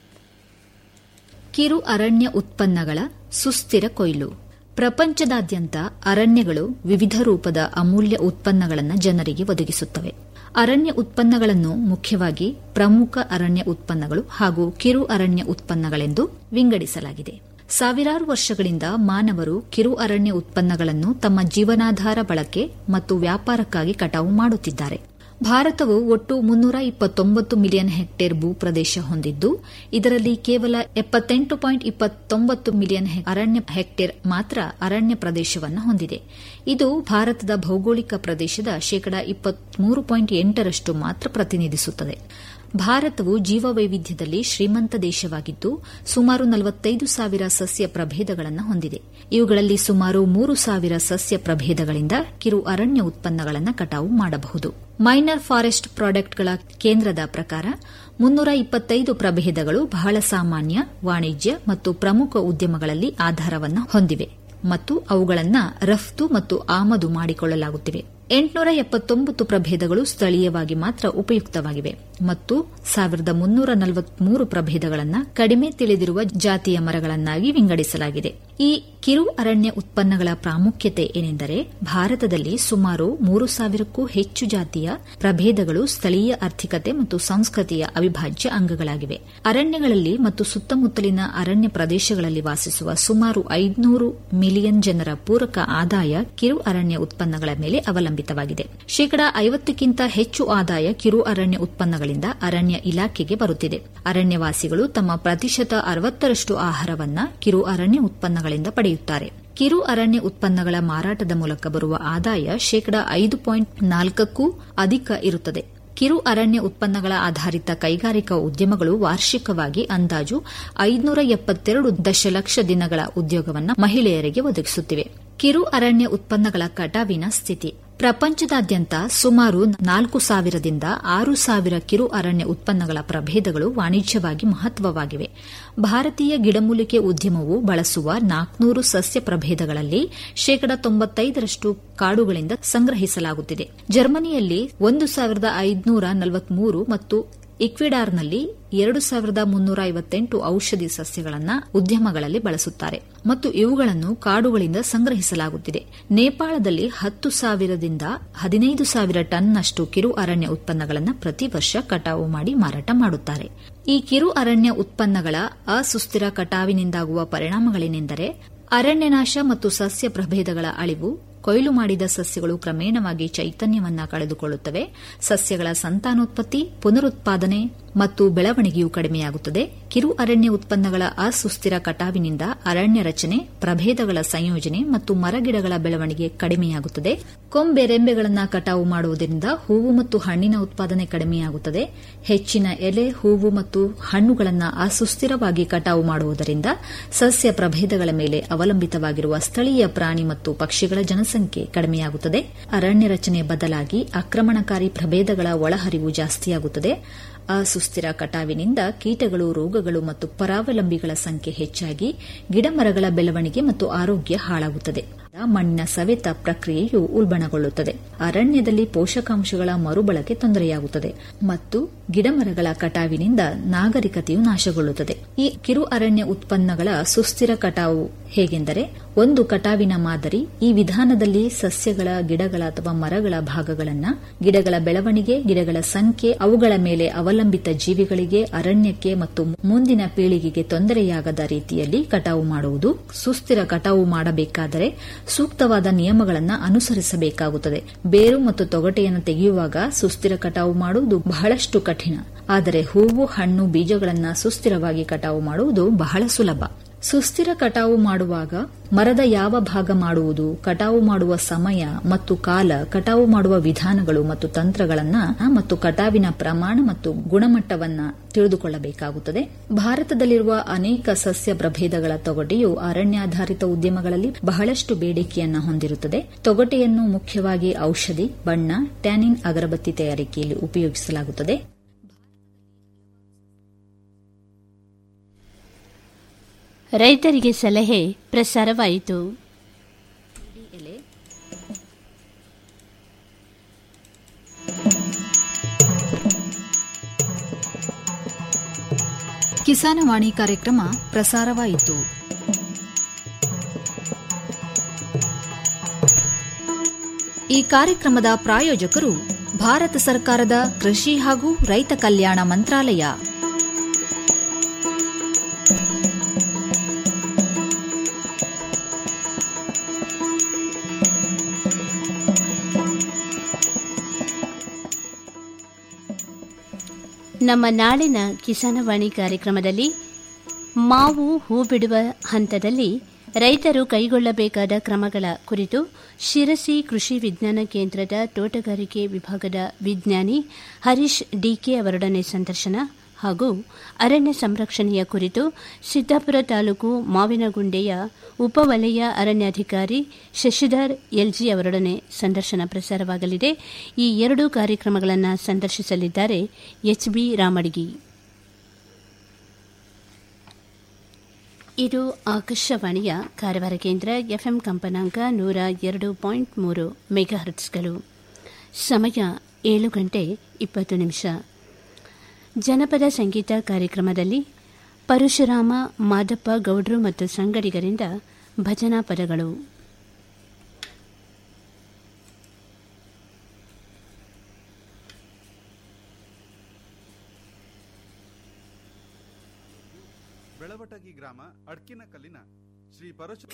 ಕಿರು ಅರಣ್ಯ ಉತ್ಪನ್ನಗಳ ಸುಸ್ಥಿರ ಕೊಯ್ಲು ಪ್ರಪಂಚದಾದ್ಯಂತ ಅರಣ್ಯಗಳು ವಿವಿಧ ರೂಪದ ಅಮೂಲ್ಯ ಉತ್ಪನ್ನಗಳನ್ನು ಜನರಿಗೆ ಒದಗಿಸುತ್ತವೆ ಅರಣ್ಯ ಉತ್ಪನ್ನಗಳನ್ನು ಮುಖ್ಯವಾಗಿ ಪ್ರಮುಖ ಅರಣ್ಯ ಉತ್ಪನ್ನಗಳು ಹಾಗೂ ಕಿರು ಅರಣ್ಯ ಉತ್ಪನ್ನಗಳೆಂದು ವಿಂಗಡಿಸಲಾಗಿದೆ ಸಾವಿರಾರು ವರ್ಷಗಳಿಂದ ಮಾನವರು ಕಿರು ಅರಣ್ಯ ಉತ್ಪನ್ನಗಳನ್ನು ತಮ್ಮ ಜೀವನಾಧಾರ ಬಳಕೆ ಮತ್ತು ವ್ಯಾಪಾರಕ್ಕಾಗಿ ಕಟಾವು ಮಾಡುತ್ತಿದ್ದಾರೆ ಭಾರತವು ಒಟ್ಟು ಮುನ್ನೂರ ಇಪ್ಪತ್ತೊಂಬತ್ತು ಮಿಲಿಯನ್ ಹೆಕ್ಟೇರ್ ಭೂಪ್ರದೇಶ ಹೊಂದಿದ್ದು ಇದರಲ್ಲಿ ಕೇವಲ ಎಪ್ಪತ್ತೆಂಟು ಪಾಯಿಂಟ್ ಇಪ್ಪತ್ತೊಂಬತ್ತು ಮಿಲಿಯನ್ ಅರಣ್ಯ ಹೆಕ್ಟೇರ್ ಮಾತ್ರ ಅರಣ್ಯ ಪ್ರದೇಶವನ್ನು ಹೊಂದಿದೆ ಇದು ಭಾರತದ ಭೌಗೋಳಿಕ ಪ್ರದೇಶದ ಶೇಕಡಾ ಇಪ್ಪತ್ಮೂರು ಪಾಯಿಂಟ್ ಎಂಟರಷ್ಟು ಮಾತ್ರ ಪ್ರತಿನಿಧಿಸುತ್ತದೆ ಭಾರತವು ಜೀವವೈವಿಧ್ಯದಲ್ಲಿ ಶ್ರೀಮಂತ ದೇಶವಾಗಿದ್ದು ಸುಮಾರು ನಲವತ್ತೈದು ಸಾವಿರ ಸಸ್ಯ ಪ್ರಭೇದಗಳನ್ನು ಹೊಂದಿದೆ ಇವುಗಳಲ್ಲಿ ಸುಮಾರು ಮೂರು ಸಾವಿರ ಸಸ್ಯ ಪ್ರಭೇದಗಳಿಂದ ಕಿರು ಅರಣ್ಯ ಉತ್ಪನ್ನಗಳನ್ನು ಕಟಾವು ಮಾಡಬಹುದು ಮೈನರ್ ಫಾರೆಸ್ಟ್ ಪ್ರಾಡಕ್ಟ್ಗಳ ಕೇಂದ್ರದ ಪ್ರಕಾರ ಮುನ್ನೂರ ಇಪ್ಪತ್ತೈದು ಪ್ರಭೇದಗಳು ಬಹಳ ಸಾಮಾನ್ಯ ವಾಣಿಜ್ಯ ಮತ್ತು ಪ್ರಮುಖ ಉದ್ಯಮಗಳಲ್ಲಿ ಆಧಾರವನ್ನು ಹೊಂದಿವೆ ಮತ್ತು ಅವುಗಳನ್ನು ರಫ್ತು ಮತ್ತು ಆಮದು ಮಾಡಿಕೊಳ್ಳಲಾಗುತ್ತಿವೆ ಎಂಟುನೂರ ಎಪ್ಪತ್ತೊಂಬತ್ತು ಪ್ರಭೇದಗಳು ಸ್ಥಳೀಯವಾಗಿ ಮಾತ್ರ ಉಪಯುಕ್ತವಾಗಿವೆ ಮತ್ತು ಸಾವಿರದ ಮುನ್ನೂರ ನಲವತ್ಮೂರು ಪ್ರಭೇದಗಳನ್ನು ಕಡಿಮೆ ತಿಳಿದಿರುವ ಜಾತಿಯ ಮರಗಳನ್ನಾಗಿ ವಿಂಗಡಿಸಲಾಗಿದೆ ಈ ಕಿರು ಅರಣ್ಯ ಉತ್ಪನ್ನಗಳ ಪ್ರಾಮುಖ್ಯತೆ ಏನೆಂದರೆ ಭಾರತದಲ್ಲಿ ಸುಮಾರು ಮೂರು ಸಾವಿರಕ್ಕೂ ಹೆಚ್ಚು ಜಾತಿಯ ಪ್ರಭೇದಗಳು ಸ್ಥಳೀಯ ಆರ್ಥಿಕತೆ ಮತ್ತು ಸಂಸ್ಕೃತಿಯ ಅವಿಭಾಜ್ಯ ಅಂಗಗಳಾಗಿವೆ ಅರಣ್ಯಗಳಲ್ಲಿ ಮತ್ತು ಸುತ್ತಮುತ್ತಲಿನ ಅರಣ್ಯ ಪ್ರದೇಶಗಳಲ್ಲಿ ವಾಸಿಸುವ ಸುಮಾರು ಐದುನೂರು ಮಿಲಿಯನ್ ಜನರ ಪೂರಕ ಆದಾಯ ಕಿರು ಅರಣ್ಯ ಉತ್ಪನ್ನಗಳ ಮೇಲೆ ಅವಲಂಬಿತವಾಗಿದೆ ಶೇಕಡಾ ಐವತ್ತಕ್ಕಿಂತ ಹೆಚ್ಚು ಆದಾಯ ಕಿರು ಅರಣ್ಯ ಉತ್ಪನ್ನಗಳಿಂದ ಅರಣ್ಯ ಇಲಾಖೆಗೆ ಬರುತ್ತಿದೆ ಅರಣ್ಯವಾಸಿಗಳು ತಮ್ಮ ಪ್ರತಿಶತ ಅರವತ್ತರಷ್ಟು ಆಹಾರವನ್ನ ಕಿರು ಅರಣ್ಯ ಉತ್ಪನ್ನಗಳಿಂದ ಪಡೆಯುತ್ತಾರೆ ಕಿರು ಅರಣ್ಯ ಉತ್ಪನ್ನಗಳ ಮಾರಾಟದ ಮೂಲಕ ಬರುವ ಆದಾಯ ಶೇಕಡಾ ಐದು ಪಾಯಿಂಟ್ ನಾಲ್ಕಕ್ಕೂ ಅಧಿಕ ಇರುತ್ತದೆ ಕಿರು ಅರಣ್ಯ ಉತ್ಪನ್ನಗಳ ಆಧಾರಿತ ಕೈಗಾರಿಕಾ ಉದ್ಯಮಗಳು ವಾರ್ಷಿಕವಾಗಿ ಅಂದಾಜು ಐದುನೂರ ಎಪ್ಪತ್ತೆರಡು ದಶಲಕ್ಷ ದಿನಗಳ ಉದ್ಯೋಗವನ್ನು ಮಹಿಳೆಯರಿಗೆ ಒದಗಿಸುತ್ತಿವೆ ಕಿರು ಅರಣ್ಯ ಉತ್ಪನ್ನಗಳ ಕಟಾವಿನ ಸ್ಥಿತಿ ಪ್ರಪಂಚದಾದ್ಯಂತ ಸುಮಾರು ನಾಲ್ಕು ಸಾವಿರದಿಂದ ಆರು ಸಾವಿರ ಕಿರು ಅರಣ್ಯ ಉತ್ಪನ್ನಗಳ ಪ್ರಭೇದಗಳು ವಾಣಿಜ್ಯವಾಗಿ ಮಹತ್ವವಾಗಿವೆ ಭಾರತೀಯ ಗಿಡಮೂಲಿಕೆ ಉದ್ಯಮವು ಬಳಸುವ ನಾಲ್ಕನೂರು ಸಸ್ಯ ಪ್ರಭೇದಗಳಲ್ಲಿ ಶೇಕಡಾ ತೊಂಬತ್ತೈದರಷ್ಟು ಕಾಡುಗಳಿಂದ ಸಂಗ್ರಹಿಸಲಾಗುತ್ತಿದೆ ಜರ್ಮನಿಯಲ್ಲಿ ಒಂದು ಸಾವಿರದ ಐದುನೂರ ನಲವತ್ಮೂರು ಮತ್ತು ಇಕ್ವಿಡಾರ್ನಲ್ಲಿ ಎರಡು ಸಾವಿರದ ಮುನ್ನೂರ ಐವತ್ತೆಂಟು ಔಷಧಿ ಸಸ್ಯಗಳನ್ನು ಉದ್ಯಮಗಳಲ್ಲಿ ಬಳಸುತ್ತಾರೆ ಮತ್ತು ಇವುಗಳನ್ನು ಕಾಡುಗಳಿಂದ ಸಂಗ್ರಹಿಸಲಾಗುತ್ತಿದೆ ನೇಪಾಳದಲ್ಲಿ ಹತ್ತು ಸಾವಿರದಿಂದ ಹದಿನೈದು ಸಾವಿರ ಟನ್ನಷ್ಟು ಕಿರು ಅರಣ್ಯ ಉತ್ಪನ್ನಗಳನ್ನು ಪ್ರತಿ ವರ್ಷ ಕಟಾವು ಮಾಡಿ ಮಾರಾಟ ಮಾಡುತ್ತಾರೆ ಈ ಕಿರು ಅರಣ್ಯ ಉತ್ಪನ್ನಗಳ ಅಸುಸ್ಥಿರ ಕಟಾವಿನಿಂದಾಗುವ ಪರಿಣಾಮಗಳೇನೆಂದರೆ ಅರಣ್ಯನಾಶ ಮತ್ತು ಸಸ್ಯ ಪ್ರಭೇದಗಳ ಅಳಿವು ಕೊಯ್ಲು ಮಾಡಿದ ಸಸ್ಯಗಳು ಕ್ರಮೇಣವಾಗಿ ಚೈತನ್ಯವನ್ನ ಕಳೆದುಕೊಳ್ಳುತ್ತವೆ ಸಸ್ಯಗಳ ಸಂತಾನೋತ್ಪತ್ತಿ ಪುನರುತ್ಪಾದನೆ ಮತ್ತು ಬೆಳವಣಿಗೆಯು ಕಡಿಮೆಯಾಗುತ್ತದೆ ಕಿರು ಅರಣ್ಯ ಉತ್ಪನ್ನಗಳ ಅಸುಸ್ಥಿರ ಕಟಾವಿನಿಂದ ಅರಣ್ಯ ರಚನೆ ಪ್ರಭೇದಗಳ ಸಂಯೋಜನೆ ಮತ್ತು ಮರಗಿಡಗಳ ಬೆಳವಣಿಗೆ ಕಡಿಮೆಯಾಗುತ್ತದೆ ಕೊಂಬೆರೆಂಬೆಗಳನ್ನು ಕಟಾವು ಮಾಡುವುದರಿಂದ ಹೂವು ಮತ್ತು ಹಣ್ಣಿನ ಉತ್ಪಾದನೆ ಕಡಿಮೆಯಾಗುತ್ತದೆ ಹೆಚ್ಚಿನ ಎಲೆ ಹೂವು ಮತ್ತು ಹಣ್ಣುಗಳನ್ನು ಅಸುಸ್ಥಿರವಾಗಿ ಕಟಾವು ಮಾಡುವುದರಿಂದ ಸಸ್ಯ ಪ್ರಭೇದಗಳ ಮೇಲೆ ಅವಲಂಬಿತವಾಗಿರುವ ಸ್ಥಳೀಯ ಪ್ರಾಣಿ ಮತ್ತು ಪಕ್ಷಿಗಳ ಜನಸಂಖ್ಯೆ ಕಡಿಮೆಯಾಗುತ್ತದೆ ಅರಣ್ಯ ರಚನೆ ಬದಲಾಗಿ ಆಕ್ರಮಣಕಾರಿ ಪ್ರಭೇದಗಳ ಒಳಹರಿವು ಜಾಸ್ತಿಯಾಗುತ್ತದೆ ಅಸುಸ್ಥಿರ ಕಟಾವಿನಿಂದ ಕೀಟಗಳು ರೋಗಗಳು ಮತ್ತು ಪರಾವಲಂಬಿಗಳ ಸಂಖ್ಯೆ ಹೆಚ್ಚಾಗಿ ಗಿಡಮರಗಳ ಬೆಳವಣಿಗೆ ಮತ್ತು ಆರೋಗ್ಯ ಹಾಳಾಗುತ್ತದೆ ಮಣ್ಣಿನ ಸವೆತ ಪ್ರಕ್ರಿಯೆಯು ಉಲ್ಬಣಗೊಳ್ಳುತ್ತದೆ ಅರಣ್ಯದಲ್ಲಿ ಪೋಷಕಾಂಶಗಳ ಮರುಬಳಕೆ ತೊಂದರೆಯಾಗುತ್ತದೆ ಮತ್ತು ಗಿಡಮರಗಳ ಕಟಾವಿನಿಂದ ನಾಗರಿಕತೆಯು ನಾಶಗೊಳ್ಳುತ್ತದೆ ಈ ಕಿರು ಅರಣ್ಯ ಉತ್ಪನ್ನಗಳ ಸುಸ್ಥಿರ ಕಟಾವು ಹೇಗೆಂದರೆ ಒಂದು ಕಟಾವಿನ ಮಾದರಿ ಈ ವಿಧಾನದಲ್ಲಿ ಸಸ್ಯಗಳ ಗಿಡಗಳ ಅಥವಾ ಮರಗಳ ಭಾಗಗಳನ್ನು ಗಿಡಗಳ ಬೆಳವಣಿಗೆ ಗಿಡಗಳ ಸಂಖ್ಯೆ ಅವುಗಳ ಮೇಲೆ ಅವಲಂಬಿತ ಜೀವಿಗಳಿಗೆ ಅರಣ್ಯಕ್ಕೆ ಮತ್ತು ಮುಂದಿನ ಪೀಳಿಗೆಗೆ ತೊಂದರೆಯಾಗದ ರೀತಿಯಲ್ಲಿ ಕಟಾವು ಮಾಡುವುದು ಸುಸ್ಥಿರ ಕಟಾವು ಮಾಡಬೇಕಾದರೆ ಸೂಕ್ತವಾದ ನಿಯಮಗಳನ್ನು ಅನುಸರಿಸಬೇಕಾಗುತ್ತದೆ ಬೇರು ಮತ್ತು ತೊಗಟೆಯನ್ನು ತೆಗೆಯುವಾಗ ಸುಸ್ಥಿರ ಕಟಾವು ಮಾಡುವುದು ಬಹಳಷ್ಟು ಕಠಿಣ ಆದರೆ ಹೂವು ಹಣ್ಣು ಬೀಜಗಳನ್ನು ಸುಸ್ಥಿರವಾಗಿ ಕಟಾವು ಮಾಡುವುದು ಬಹಳ ಸುಲಭ ಸುಸ್ಥಿರ ಕಟಾವು ಮಾಡುವಾಗ ಮರದ ಯಾವ ಭಾಗ ಮಾಡುವುದು ಕಟಾವು ಮಾಡುವ ಸಮಯ ಮತ್ತು ಕಾಲ ಕಟಾವು ಮಾಡುವ ವಿಧಾನಗಳು ಮತ್ತು ತಂತ್ರಗಳನ್ನ ಮತ್ತು ಕಟಾವಿನ ಪ್ರಮಾಣ ಮತ್ತು ಗುಣಮಟ್ಟವನ್ನ ತಿಳಿದುಕೊಳ್ಳಬೇಕಾಗುತ್ತದೆ ಭಾರತದಲ್ಲಿರುವ ಅನೇಕ ಸಸ್ಯ ಪ್ರಭೇದಗಳ ತೊಗಟೆಯು ಅರಣ್ಯಾಧಾರಿತ ಉದ್ಯಮಗಳಲ್ಲಿ ಬಹಳಷ್ಟು ಬೇಡಿಕೆಯನ್ನು ಹೊಂದಿರುತ್ತದೆ ತೊಗಟೆಯನ್ನು ಮುಖ್ಯವಾಗಿ ಔಷಧಿ ಬಣ್ಣ ಟ್ಯಾನಿನ್ ಅಗರಬತ್ತಿ ತಯಾರಿಕೆಯಲ್ಲಿ ಉಪಯೋಗಿಸಲಾಗುತ್ತದೆ ರೈತರಿಗೆ ಸಲಹೆ ಪ್ರಸಾರವಾಯಿತು ಕಿಸಾನವಾಣಿ ಕಾರ್ಯಕ್ರಮ ಪ್ರಸಾರವಾಯಿತು ಈ ಕಾರ್ಯಕ್ರಮದ ಪ್ರಾಯೋಜಕರು ಭಾರತ ಸರ್ಕಾರದ ಕೃಷಿ ಹಾಗೂ ರೈತ ಕಲ್ಯಾಣ ಮಂತ್ರಾಲಯ ನಮ್ಮ ನಾಳಿನ ಕಿಸಾನವಾಣಿ ಕಾರ್ಯಕ್ರಮದಲ್ಲಿ ಮಾವು ಹೂ ಬಿಡುವ ಹಂತದಲ್ಲಿ ರೈತರು ಕೈಗೊಳ್ಳಬೇಕಾದ ಕ್ರಮಗಳ ಕುರಿತು ಶಿರಸಿ ಕೃಷಿ ವಿಜ್ಞಾನ ಕೇಂದ್ರದ ತೋಟಗಾರಿಕೆ ವಿಭಾಗದ ವಿಜ್ಞಾನಿ ಹರೀಶ್ ಡಿಕೆ ಅವರೊಡನೆ ಸಂದರ್ಶನ ಹಾಗೂ ಅರಣ್ಯ ಸಂರಕ್ಷಣೆಯ ಕುರಿತು ಸಿದ್ದಾಪುರ ತಾಲೂಕು ಮಾವಿನಗುಂಡೆಯ ಉಪವಲಯ ಅರಣ್ಯಾಧಿಕಾರಿ ಶಶಿಧರ್ ಎಲ್ಜಿ ಅವರೊಡನೆ ಸಂದರ್ಶನ ಪ್ರಸಾರವಾಗಲಿದೆ ಈ ಎರಡೂ ಕಾರ್ಯಕ್ರಮಗಳನ್ನು ಸಂದರ್ಶಿಸಲಿದ್ದಾರೆ ಎಚ್ಬಿ ರಾಮಡಿಗಿ ಇದು ಆಕಾಶವಾಣಿಯ ಕಾರವಾರ ಕೇಂದ್ರ ಎಫ್ಎಂ ಕಂಪನಾಂಕ ನೂರ ಎರಡು ಪಾಯಿಂಟ್ ಮೂರು ಮೆಗಾಹರ್ಟ್ಸ್ಗಳು ಸಮಯ ಏಳು ಗಂಟೆ ಇಪ್ಪತ್ತು ನಿಮಿಷ ಜನಪದ ಸಂಗೀತ ಕಾರ್ಯಕ್ರಮದಲ್ಲಿ ಪರಶುರಾಮ ಮಾದಪ್ಪ ಗೌಡ್ರು ಮತ್ತು ಸಂಗಡಿಗರಿಂದ ಭಜನಾ ಪದಗಳು ಬೆಳವಟಗಿ ಗ್ರಾಮ ಅಡ್ಕಿನ ಕಲ್ಲಿನ ಶ್ರೀ ಪರಶು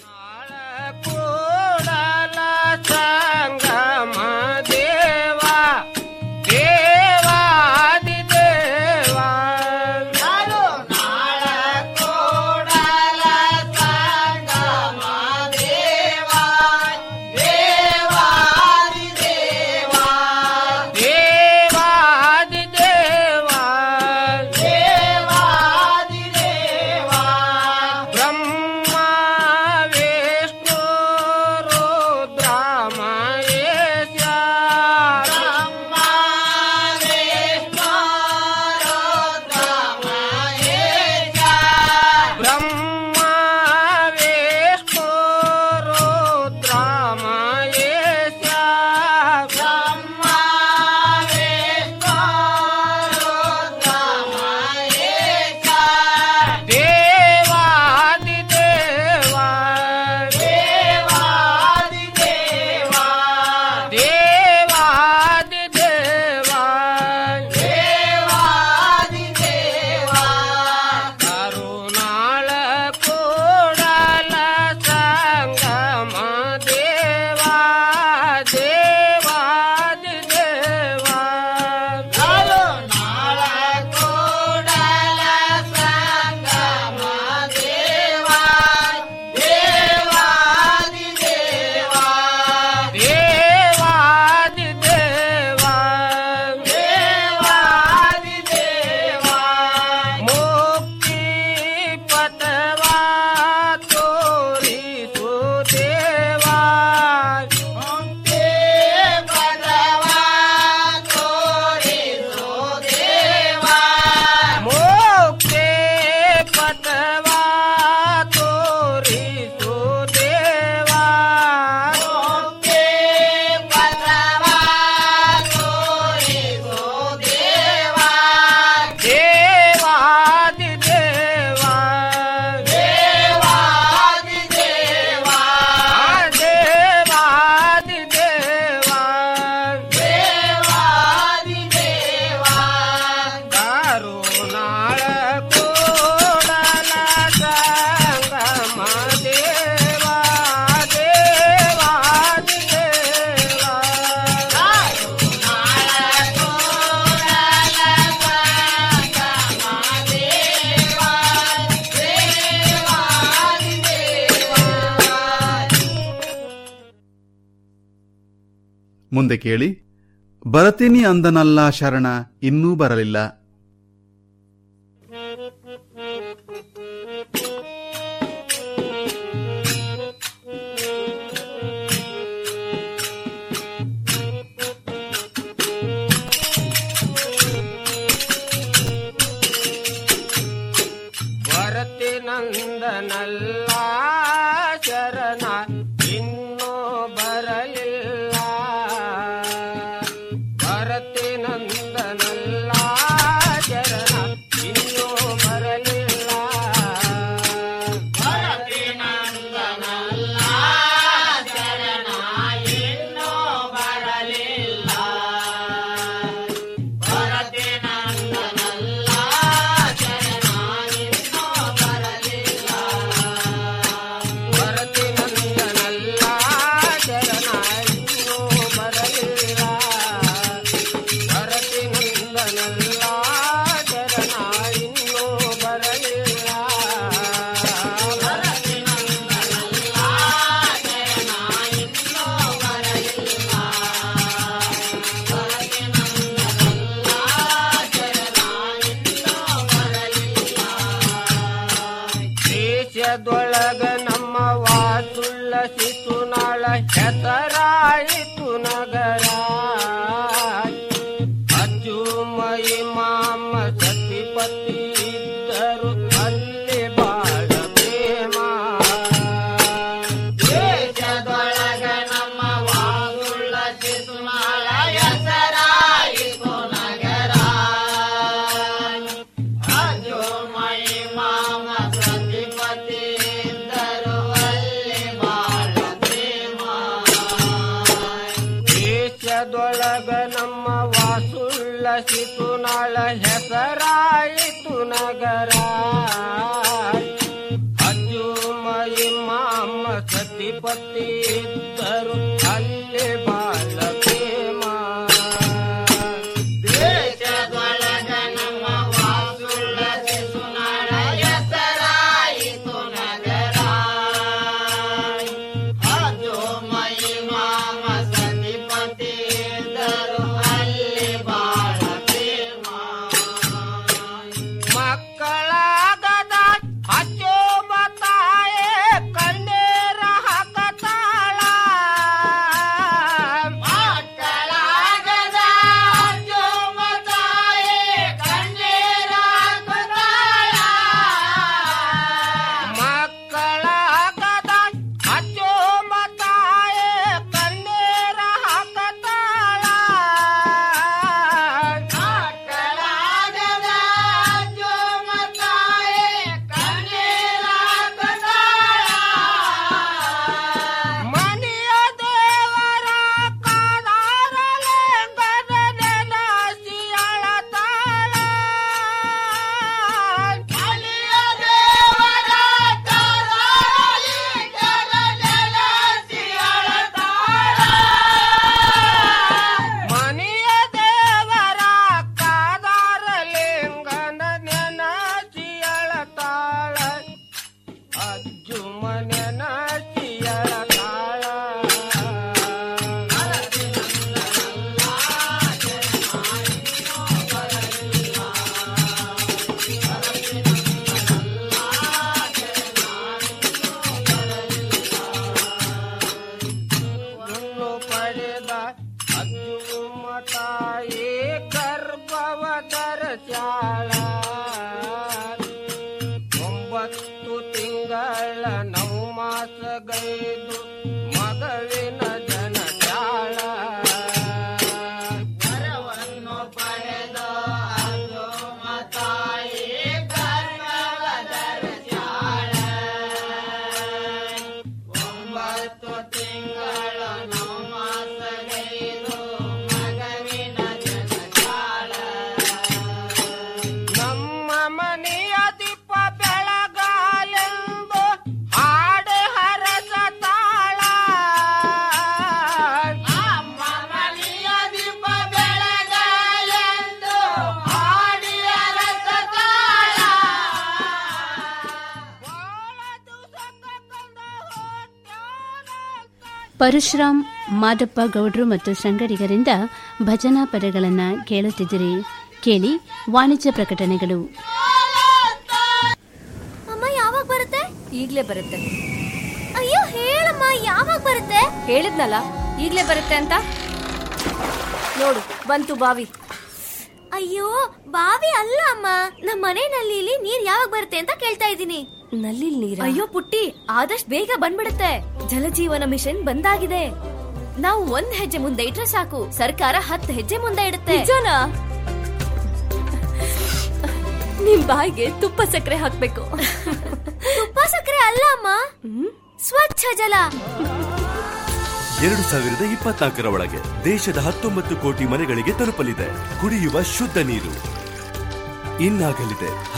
ಸಂಗಮ ದೇವಾ ದೇವಾದಿ ದೇವಾ ನಾಳು ನಾಳ ಕೋಡಲ ಸಂಗಮ ದೇವಾ ದೇವಾದಿ ದೇವಾ ದೇವಾದಿ ದೇವಾ ದೇವಾದಿ ದೇವಾ ಬ್ರಹ್ಮ ವಿಷ್ಣು ರುದ್ರ ಮಹೇಶ ಬ್ರಹ್ಮ ವಿಷ್ಣು ರುದ್ರ ಮಹೇಶ ಬ್ರಹ್ಮ ವಿಷ್ಣು ರುದ್ರ ಮಹೇಶ ಬ್ರಹ್ಮ ವಿಷ್ಣು ರುದ್ರ ಮಹೇಶ ದೇವಾದಿ ದೇವಾ ದೇವಾದಿ ದೇವಾ ದೇವಾದಿ ದೇವಾ ದೇವಾದಿ ದೇವಾ ಕರುಣಾಳ ಕೂಡಲ ಸಂಗಮ ದೇವಾ ದೇವಾದಿ ದೇವಾ ಕರುಣಾಳ ಕೂಡಲ ಸಂಗಮ ದೇವಾ ದೇವಾದಿ ದೇವಾ ದೇವಾದಿ ದೇವಾ ದೇವಾದಿ ದೇವಾ ಮುಕ್ತಿ ಪಥವಾ ತೋರಿಸು ದೇವಾ ಮುಕ್ತಿ ಪಥವಾ ತೋರಿಸು ದೇವಾ ಮುಕ್ತಿ ಪಥವಾ ತೋರಿಸು ದೇವಾ ಮುಕ್ತಿ ಪಥವಾ ತೋರಿಸು ದೇವಾ ದೇವಾದಿ ದೇವಾ ದೇವಾದಿ ದೇವಾ ದೇವಾದಿ ದೇವಾ ದೇವಾದಿ ದೇವಾ ಕರುಣಾಳ ಕೂಡಲ ಸಂಗಮ ದೇವಾ ದೇವಾದಿ ದೇವಾ ಕರುಣಾಳ ಕೂಡಲ ಸಂಗಮ ದೇವಾ ದೇವಾದಿ ದೇವಾ ಮುಂದೆ ಕೇಳಿ ಬರತೀನಿ ಅಂದನಲ್ಲ ಶರಣ ಇನ್ನೂ ಬರಲಿಲ್ಲ ವರತಿ ನಂದನಲ್ಲ ಹೆಸರಾಯಿತು ನಗರ ಅಜ್ಜುಮಯಿ ಮಾಮ ಸತಿಪತಿ ಇದ್ದರು ಅಲ್ಲಿ ಬಾಳ ಪ್ರೇಮ ದೇಶದೊಳಗ ನಮ್ಮ ವಾಗುಳ್ಳ ಚಿಸುಮಾಳ ಹೆಸರಾಯಿತು ನಗರ ಅಜ್ಜುಮಯಿ ಮಾಮ ಸತಿಪತಿ ಇದ್ದರು ಅಲ್ಲಿ ಬಾಳ ಪ್ರೇಮ ದೇಶದೊಳಗ ನಮ್ಮ ವಾಸುಳ್ಳ ಸಿತುನಾಳ ಹೆಸರಾಯಿತು ನಗರ ಅಜ್ಜುಮಯಿ ಮಾಮ ಸತಿಪತಿ ಇದ್ದರು ಅಲ್ಲಿ ಬಾಳ ಪ್ರೇಮ ದೇಶದೊಳಗ ನಮ್ಮ ವಾಸುಳ್ಳ ಸಿತುನಾಳ ಹೆಸರಾಯಿತು ನಗರ ಅಜ್ಜುಮಯಿ ಮಾಮ ಸತಿಪತಿ ಇದ್ದರು ಅಲ್ಲಿ ಬಾಳ ಪ್ರೇಮ ಮಕ್ಕಳಾಗದ ಅಚ್ಚೋ ಮತಾಯೇ ಕಣ್ಣೀರ ಹಾಕತಾಳ ಮಕ್ಕಳಾಗದ ಅಚ್ಚೋ ಮತಾಯೇ ಕಣ್ಣೀರ ಹಾಕತಾಳ ಮಕ್ಕಳಾಗದ ಅಚ್ಚೋ ಮತಾಯೇ ಕಣ್ಣೀರ ಹಾಕತಾಳ ಮಕ್ಕಳಾಗದ ಅಚ್ಚೋ ಮತಾಯೇ ಕಣ್ಣೀರ ಹಾಕತಾಳ ಮನೆಯ ದೇವರ ಕಾದಾರಲೆ ಗದನೆನ ಸಿಯಳತಾಳ ಮನೆಯ ದೇವರ ಕಾದಾರಲೆ ಗದನೆನ ಸಿಯಳತಾಳ ಮನೆಯ ದೇವರ ಕಾದಾರಲಿಂಗನ ನೆನಚಿಯಳತಾಳ ಅಜ್ಜು ಮನೆನ ಚಿಯಳತಾಳ ಹುಲ್ಲು ಪಡೆದ ಅಜ್ಜು ಮತಾಯಿ ಗರ್ಭವ ಧರಚಾಳ ಒಂಬತ್ತು ತಿಂಗಳ ನವ ಮಾಸಗೈದು ಮಗಳಿನ ಜನಚಾಳ ವರವನ್ನು ಪಡೆದ ಅಜ್ಜು ಮತಾಯಿ ಗರ್ಭವ ಧರಚಾಳ ಒಂಬತ್ತು ತಿಂಗಳ ನವ ಮಾಸಗೈದು ಮಗವಿನ ಜನಚಾಳ ನಮ್ಮ ಮನೆಯ ದೀಪ ಬೆಳಗಾಲೆಂದು ಹಾಡೆ ಹರಸ ತಾಳ ನಮ್ಮ ಮನೆಯ ದೀಪ ಬೆಳಗಾಲೆಂದು ಹಾಡಿ ಹರಸ ತಾಳ ಪರಶುರಾಮ್ ಮಾದಪ್ಪ ಗೌಡ್ರು ಮತ್ತು ಸಂಗಡಿಗರಿಂದ ಭಜನಾ ಪದಗಳನ್ನು ಕೇಳುತ್ತಿದ್ದಿರಿ ಕೇಳಿ ವಾಣಿಜ್ಯ ಪ್ರಕಟಣೆಗಳು ಅಮ್ಮ ಯಾವಾಗ ಬರುತ್ತೆ ಈಗ್ಲೇ ಬರುತ್ತೆ ಅಯ್ಯೋ ಹೇಳಮ್ಮ ಯಾವಾಗ ಬರುತ್ತೆ ಹೇಳಿದ್ನಲ್ಲ ಈಗ್ಲೇ ಬರುತ್ತೆ ಅಂತ ನೋಡು ಬಂತು ಬಾವಿ ಅಯ್ಯೋ ಬಾವಿ ಅಲ್ಲ ಅಮ್ಮ ನಮ್ಮ ಮನೆ ನಲ್ಲಿಲಿ ನೀರ್ ಯಾವಾಗ ಬರುತ್ತೆ ಅಂತ ಕೇಳ್ತಾ ಇದ್ದೀನಿ ನಲ್ಲಿ ನೀರ ಅಯ್ಯೋ ಪುಟ್ಟಿ ಆದಷ್ಟು ಬೇಗ ಬಂದ್ಬಿಡುತ್ತೆ ಜಲಜೀವನ ಮಿಷನ್ ಬಂದಾಗಿದೆ ನಾವು ಒಂದ್ ಹೆಜ್ಜೆ ಮುಂದೆ ಇಟ್ರೆ ಸಾಕು ಸರ್ಕಾರ ಹತ್ತು ಹೆಜ್ಜೆ ಮುಂದೆ ಇಡುತ್ತೆ ನಿಜನಾ ನಿಮ್ ಬಾಯಿಗೆ ತುಪ್ಪ ಸಕ್ಕರೆ ಹಾಕ್ಬೇಕು ತುಪ್ಪ ಸಕ್ಕರೆ ಅಲ್ಲ ಅಮ್ಮ ಸ್ವಚ್ಛ ಜಲ ಎರಡು ಸಾವಿರದ ಇಪ್ಪತ್ನಾಲ್ಕರ ಒಳಗೆ ದೇಶದ ಹತ್ತೊಂಬತ್ತು ಕೋಟಿ ಮನೆಗಳಿಗೆ ತಲುಪಲಿದೆ ಕುಡಿಯುವ ಶುದ್ಧ ನೀರು ಇನ್ನಾಗಲಿದೆ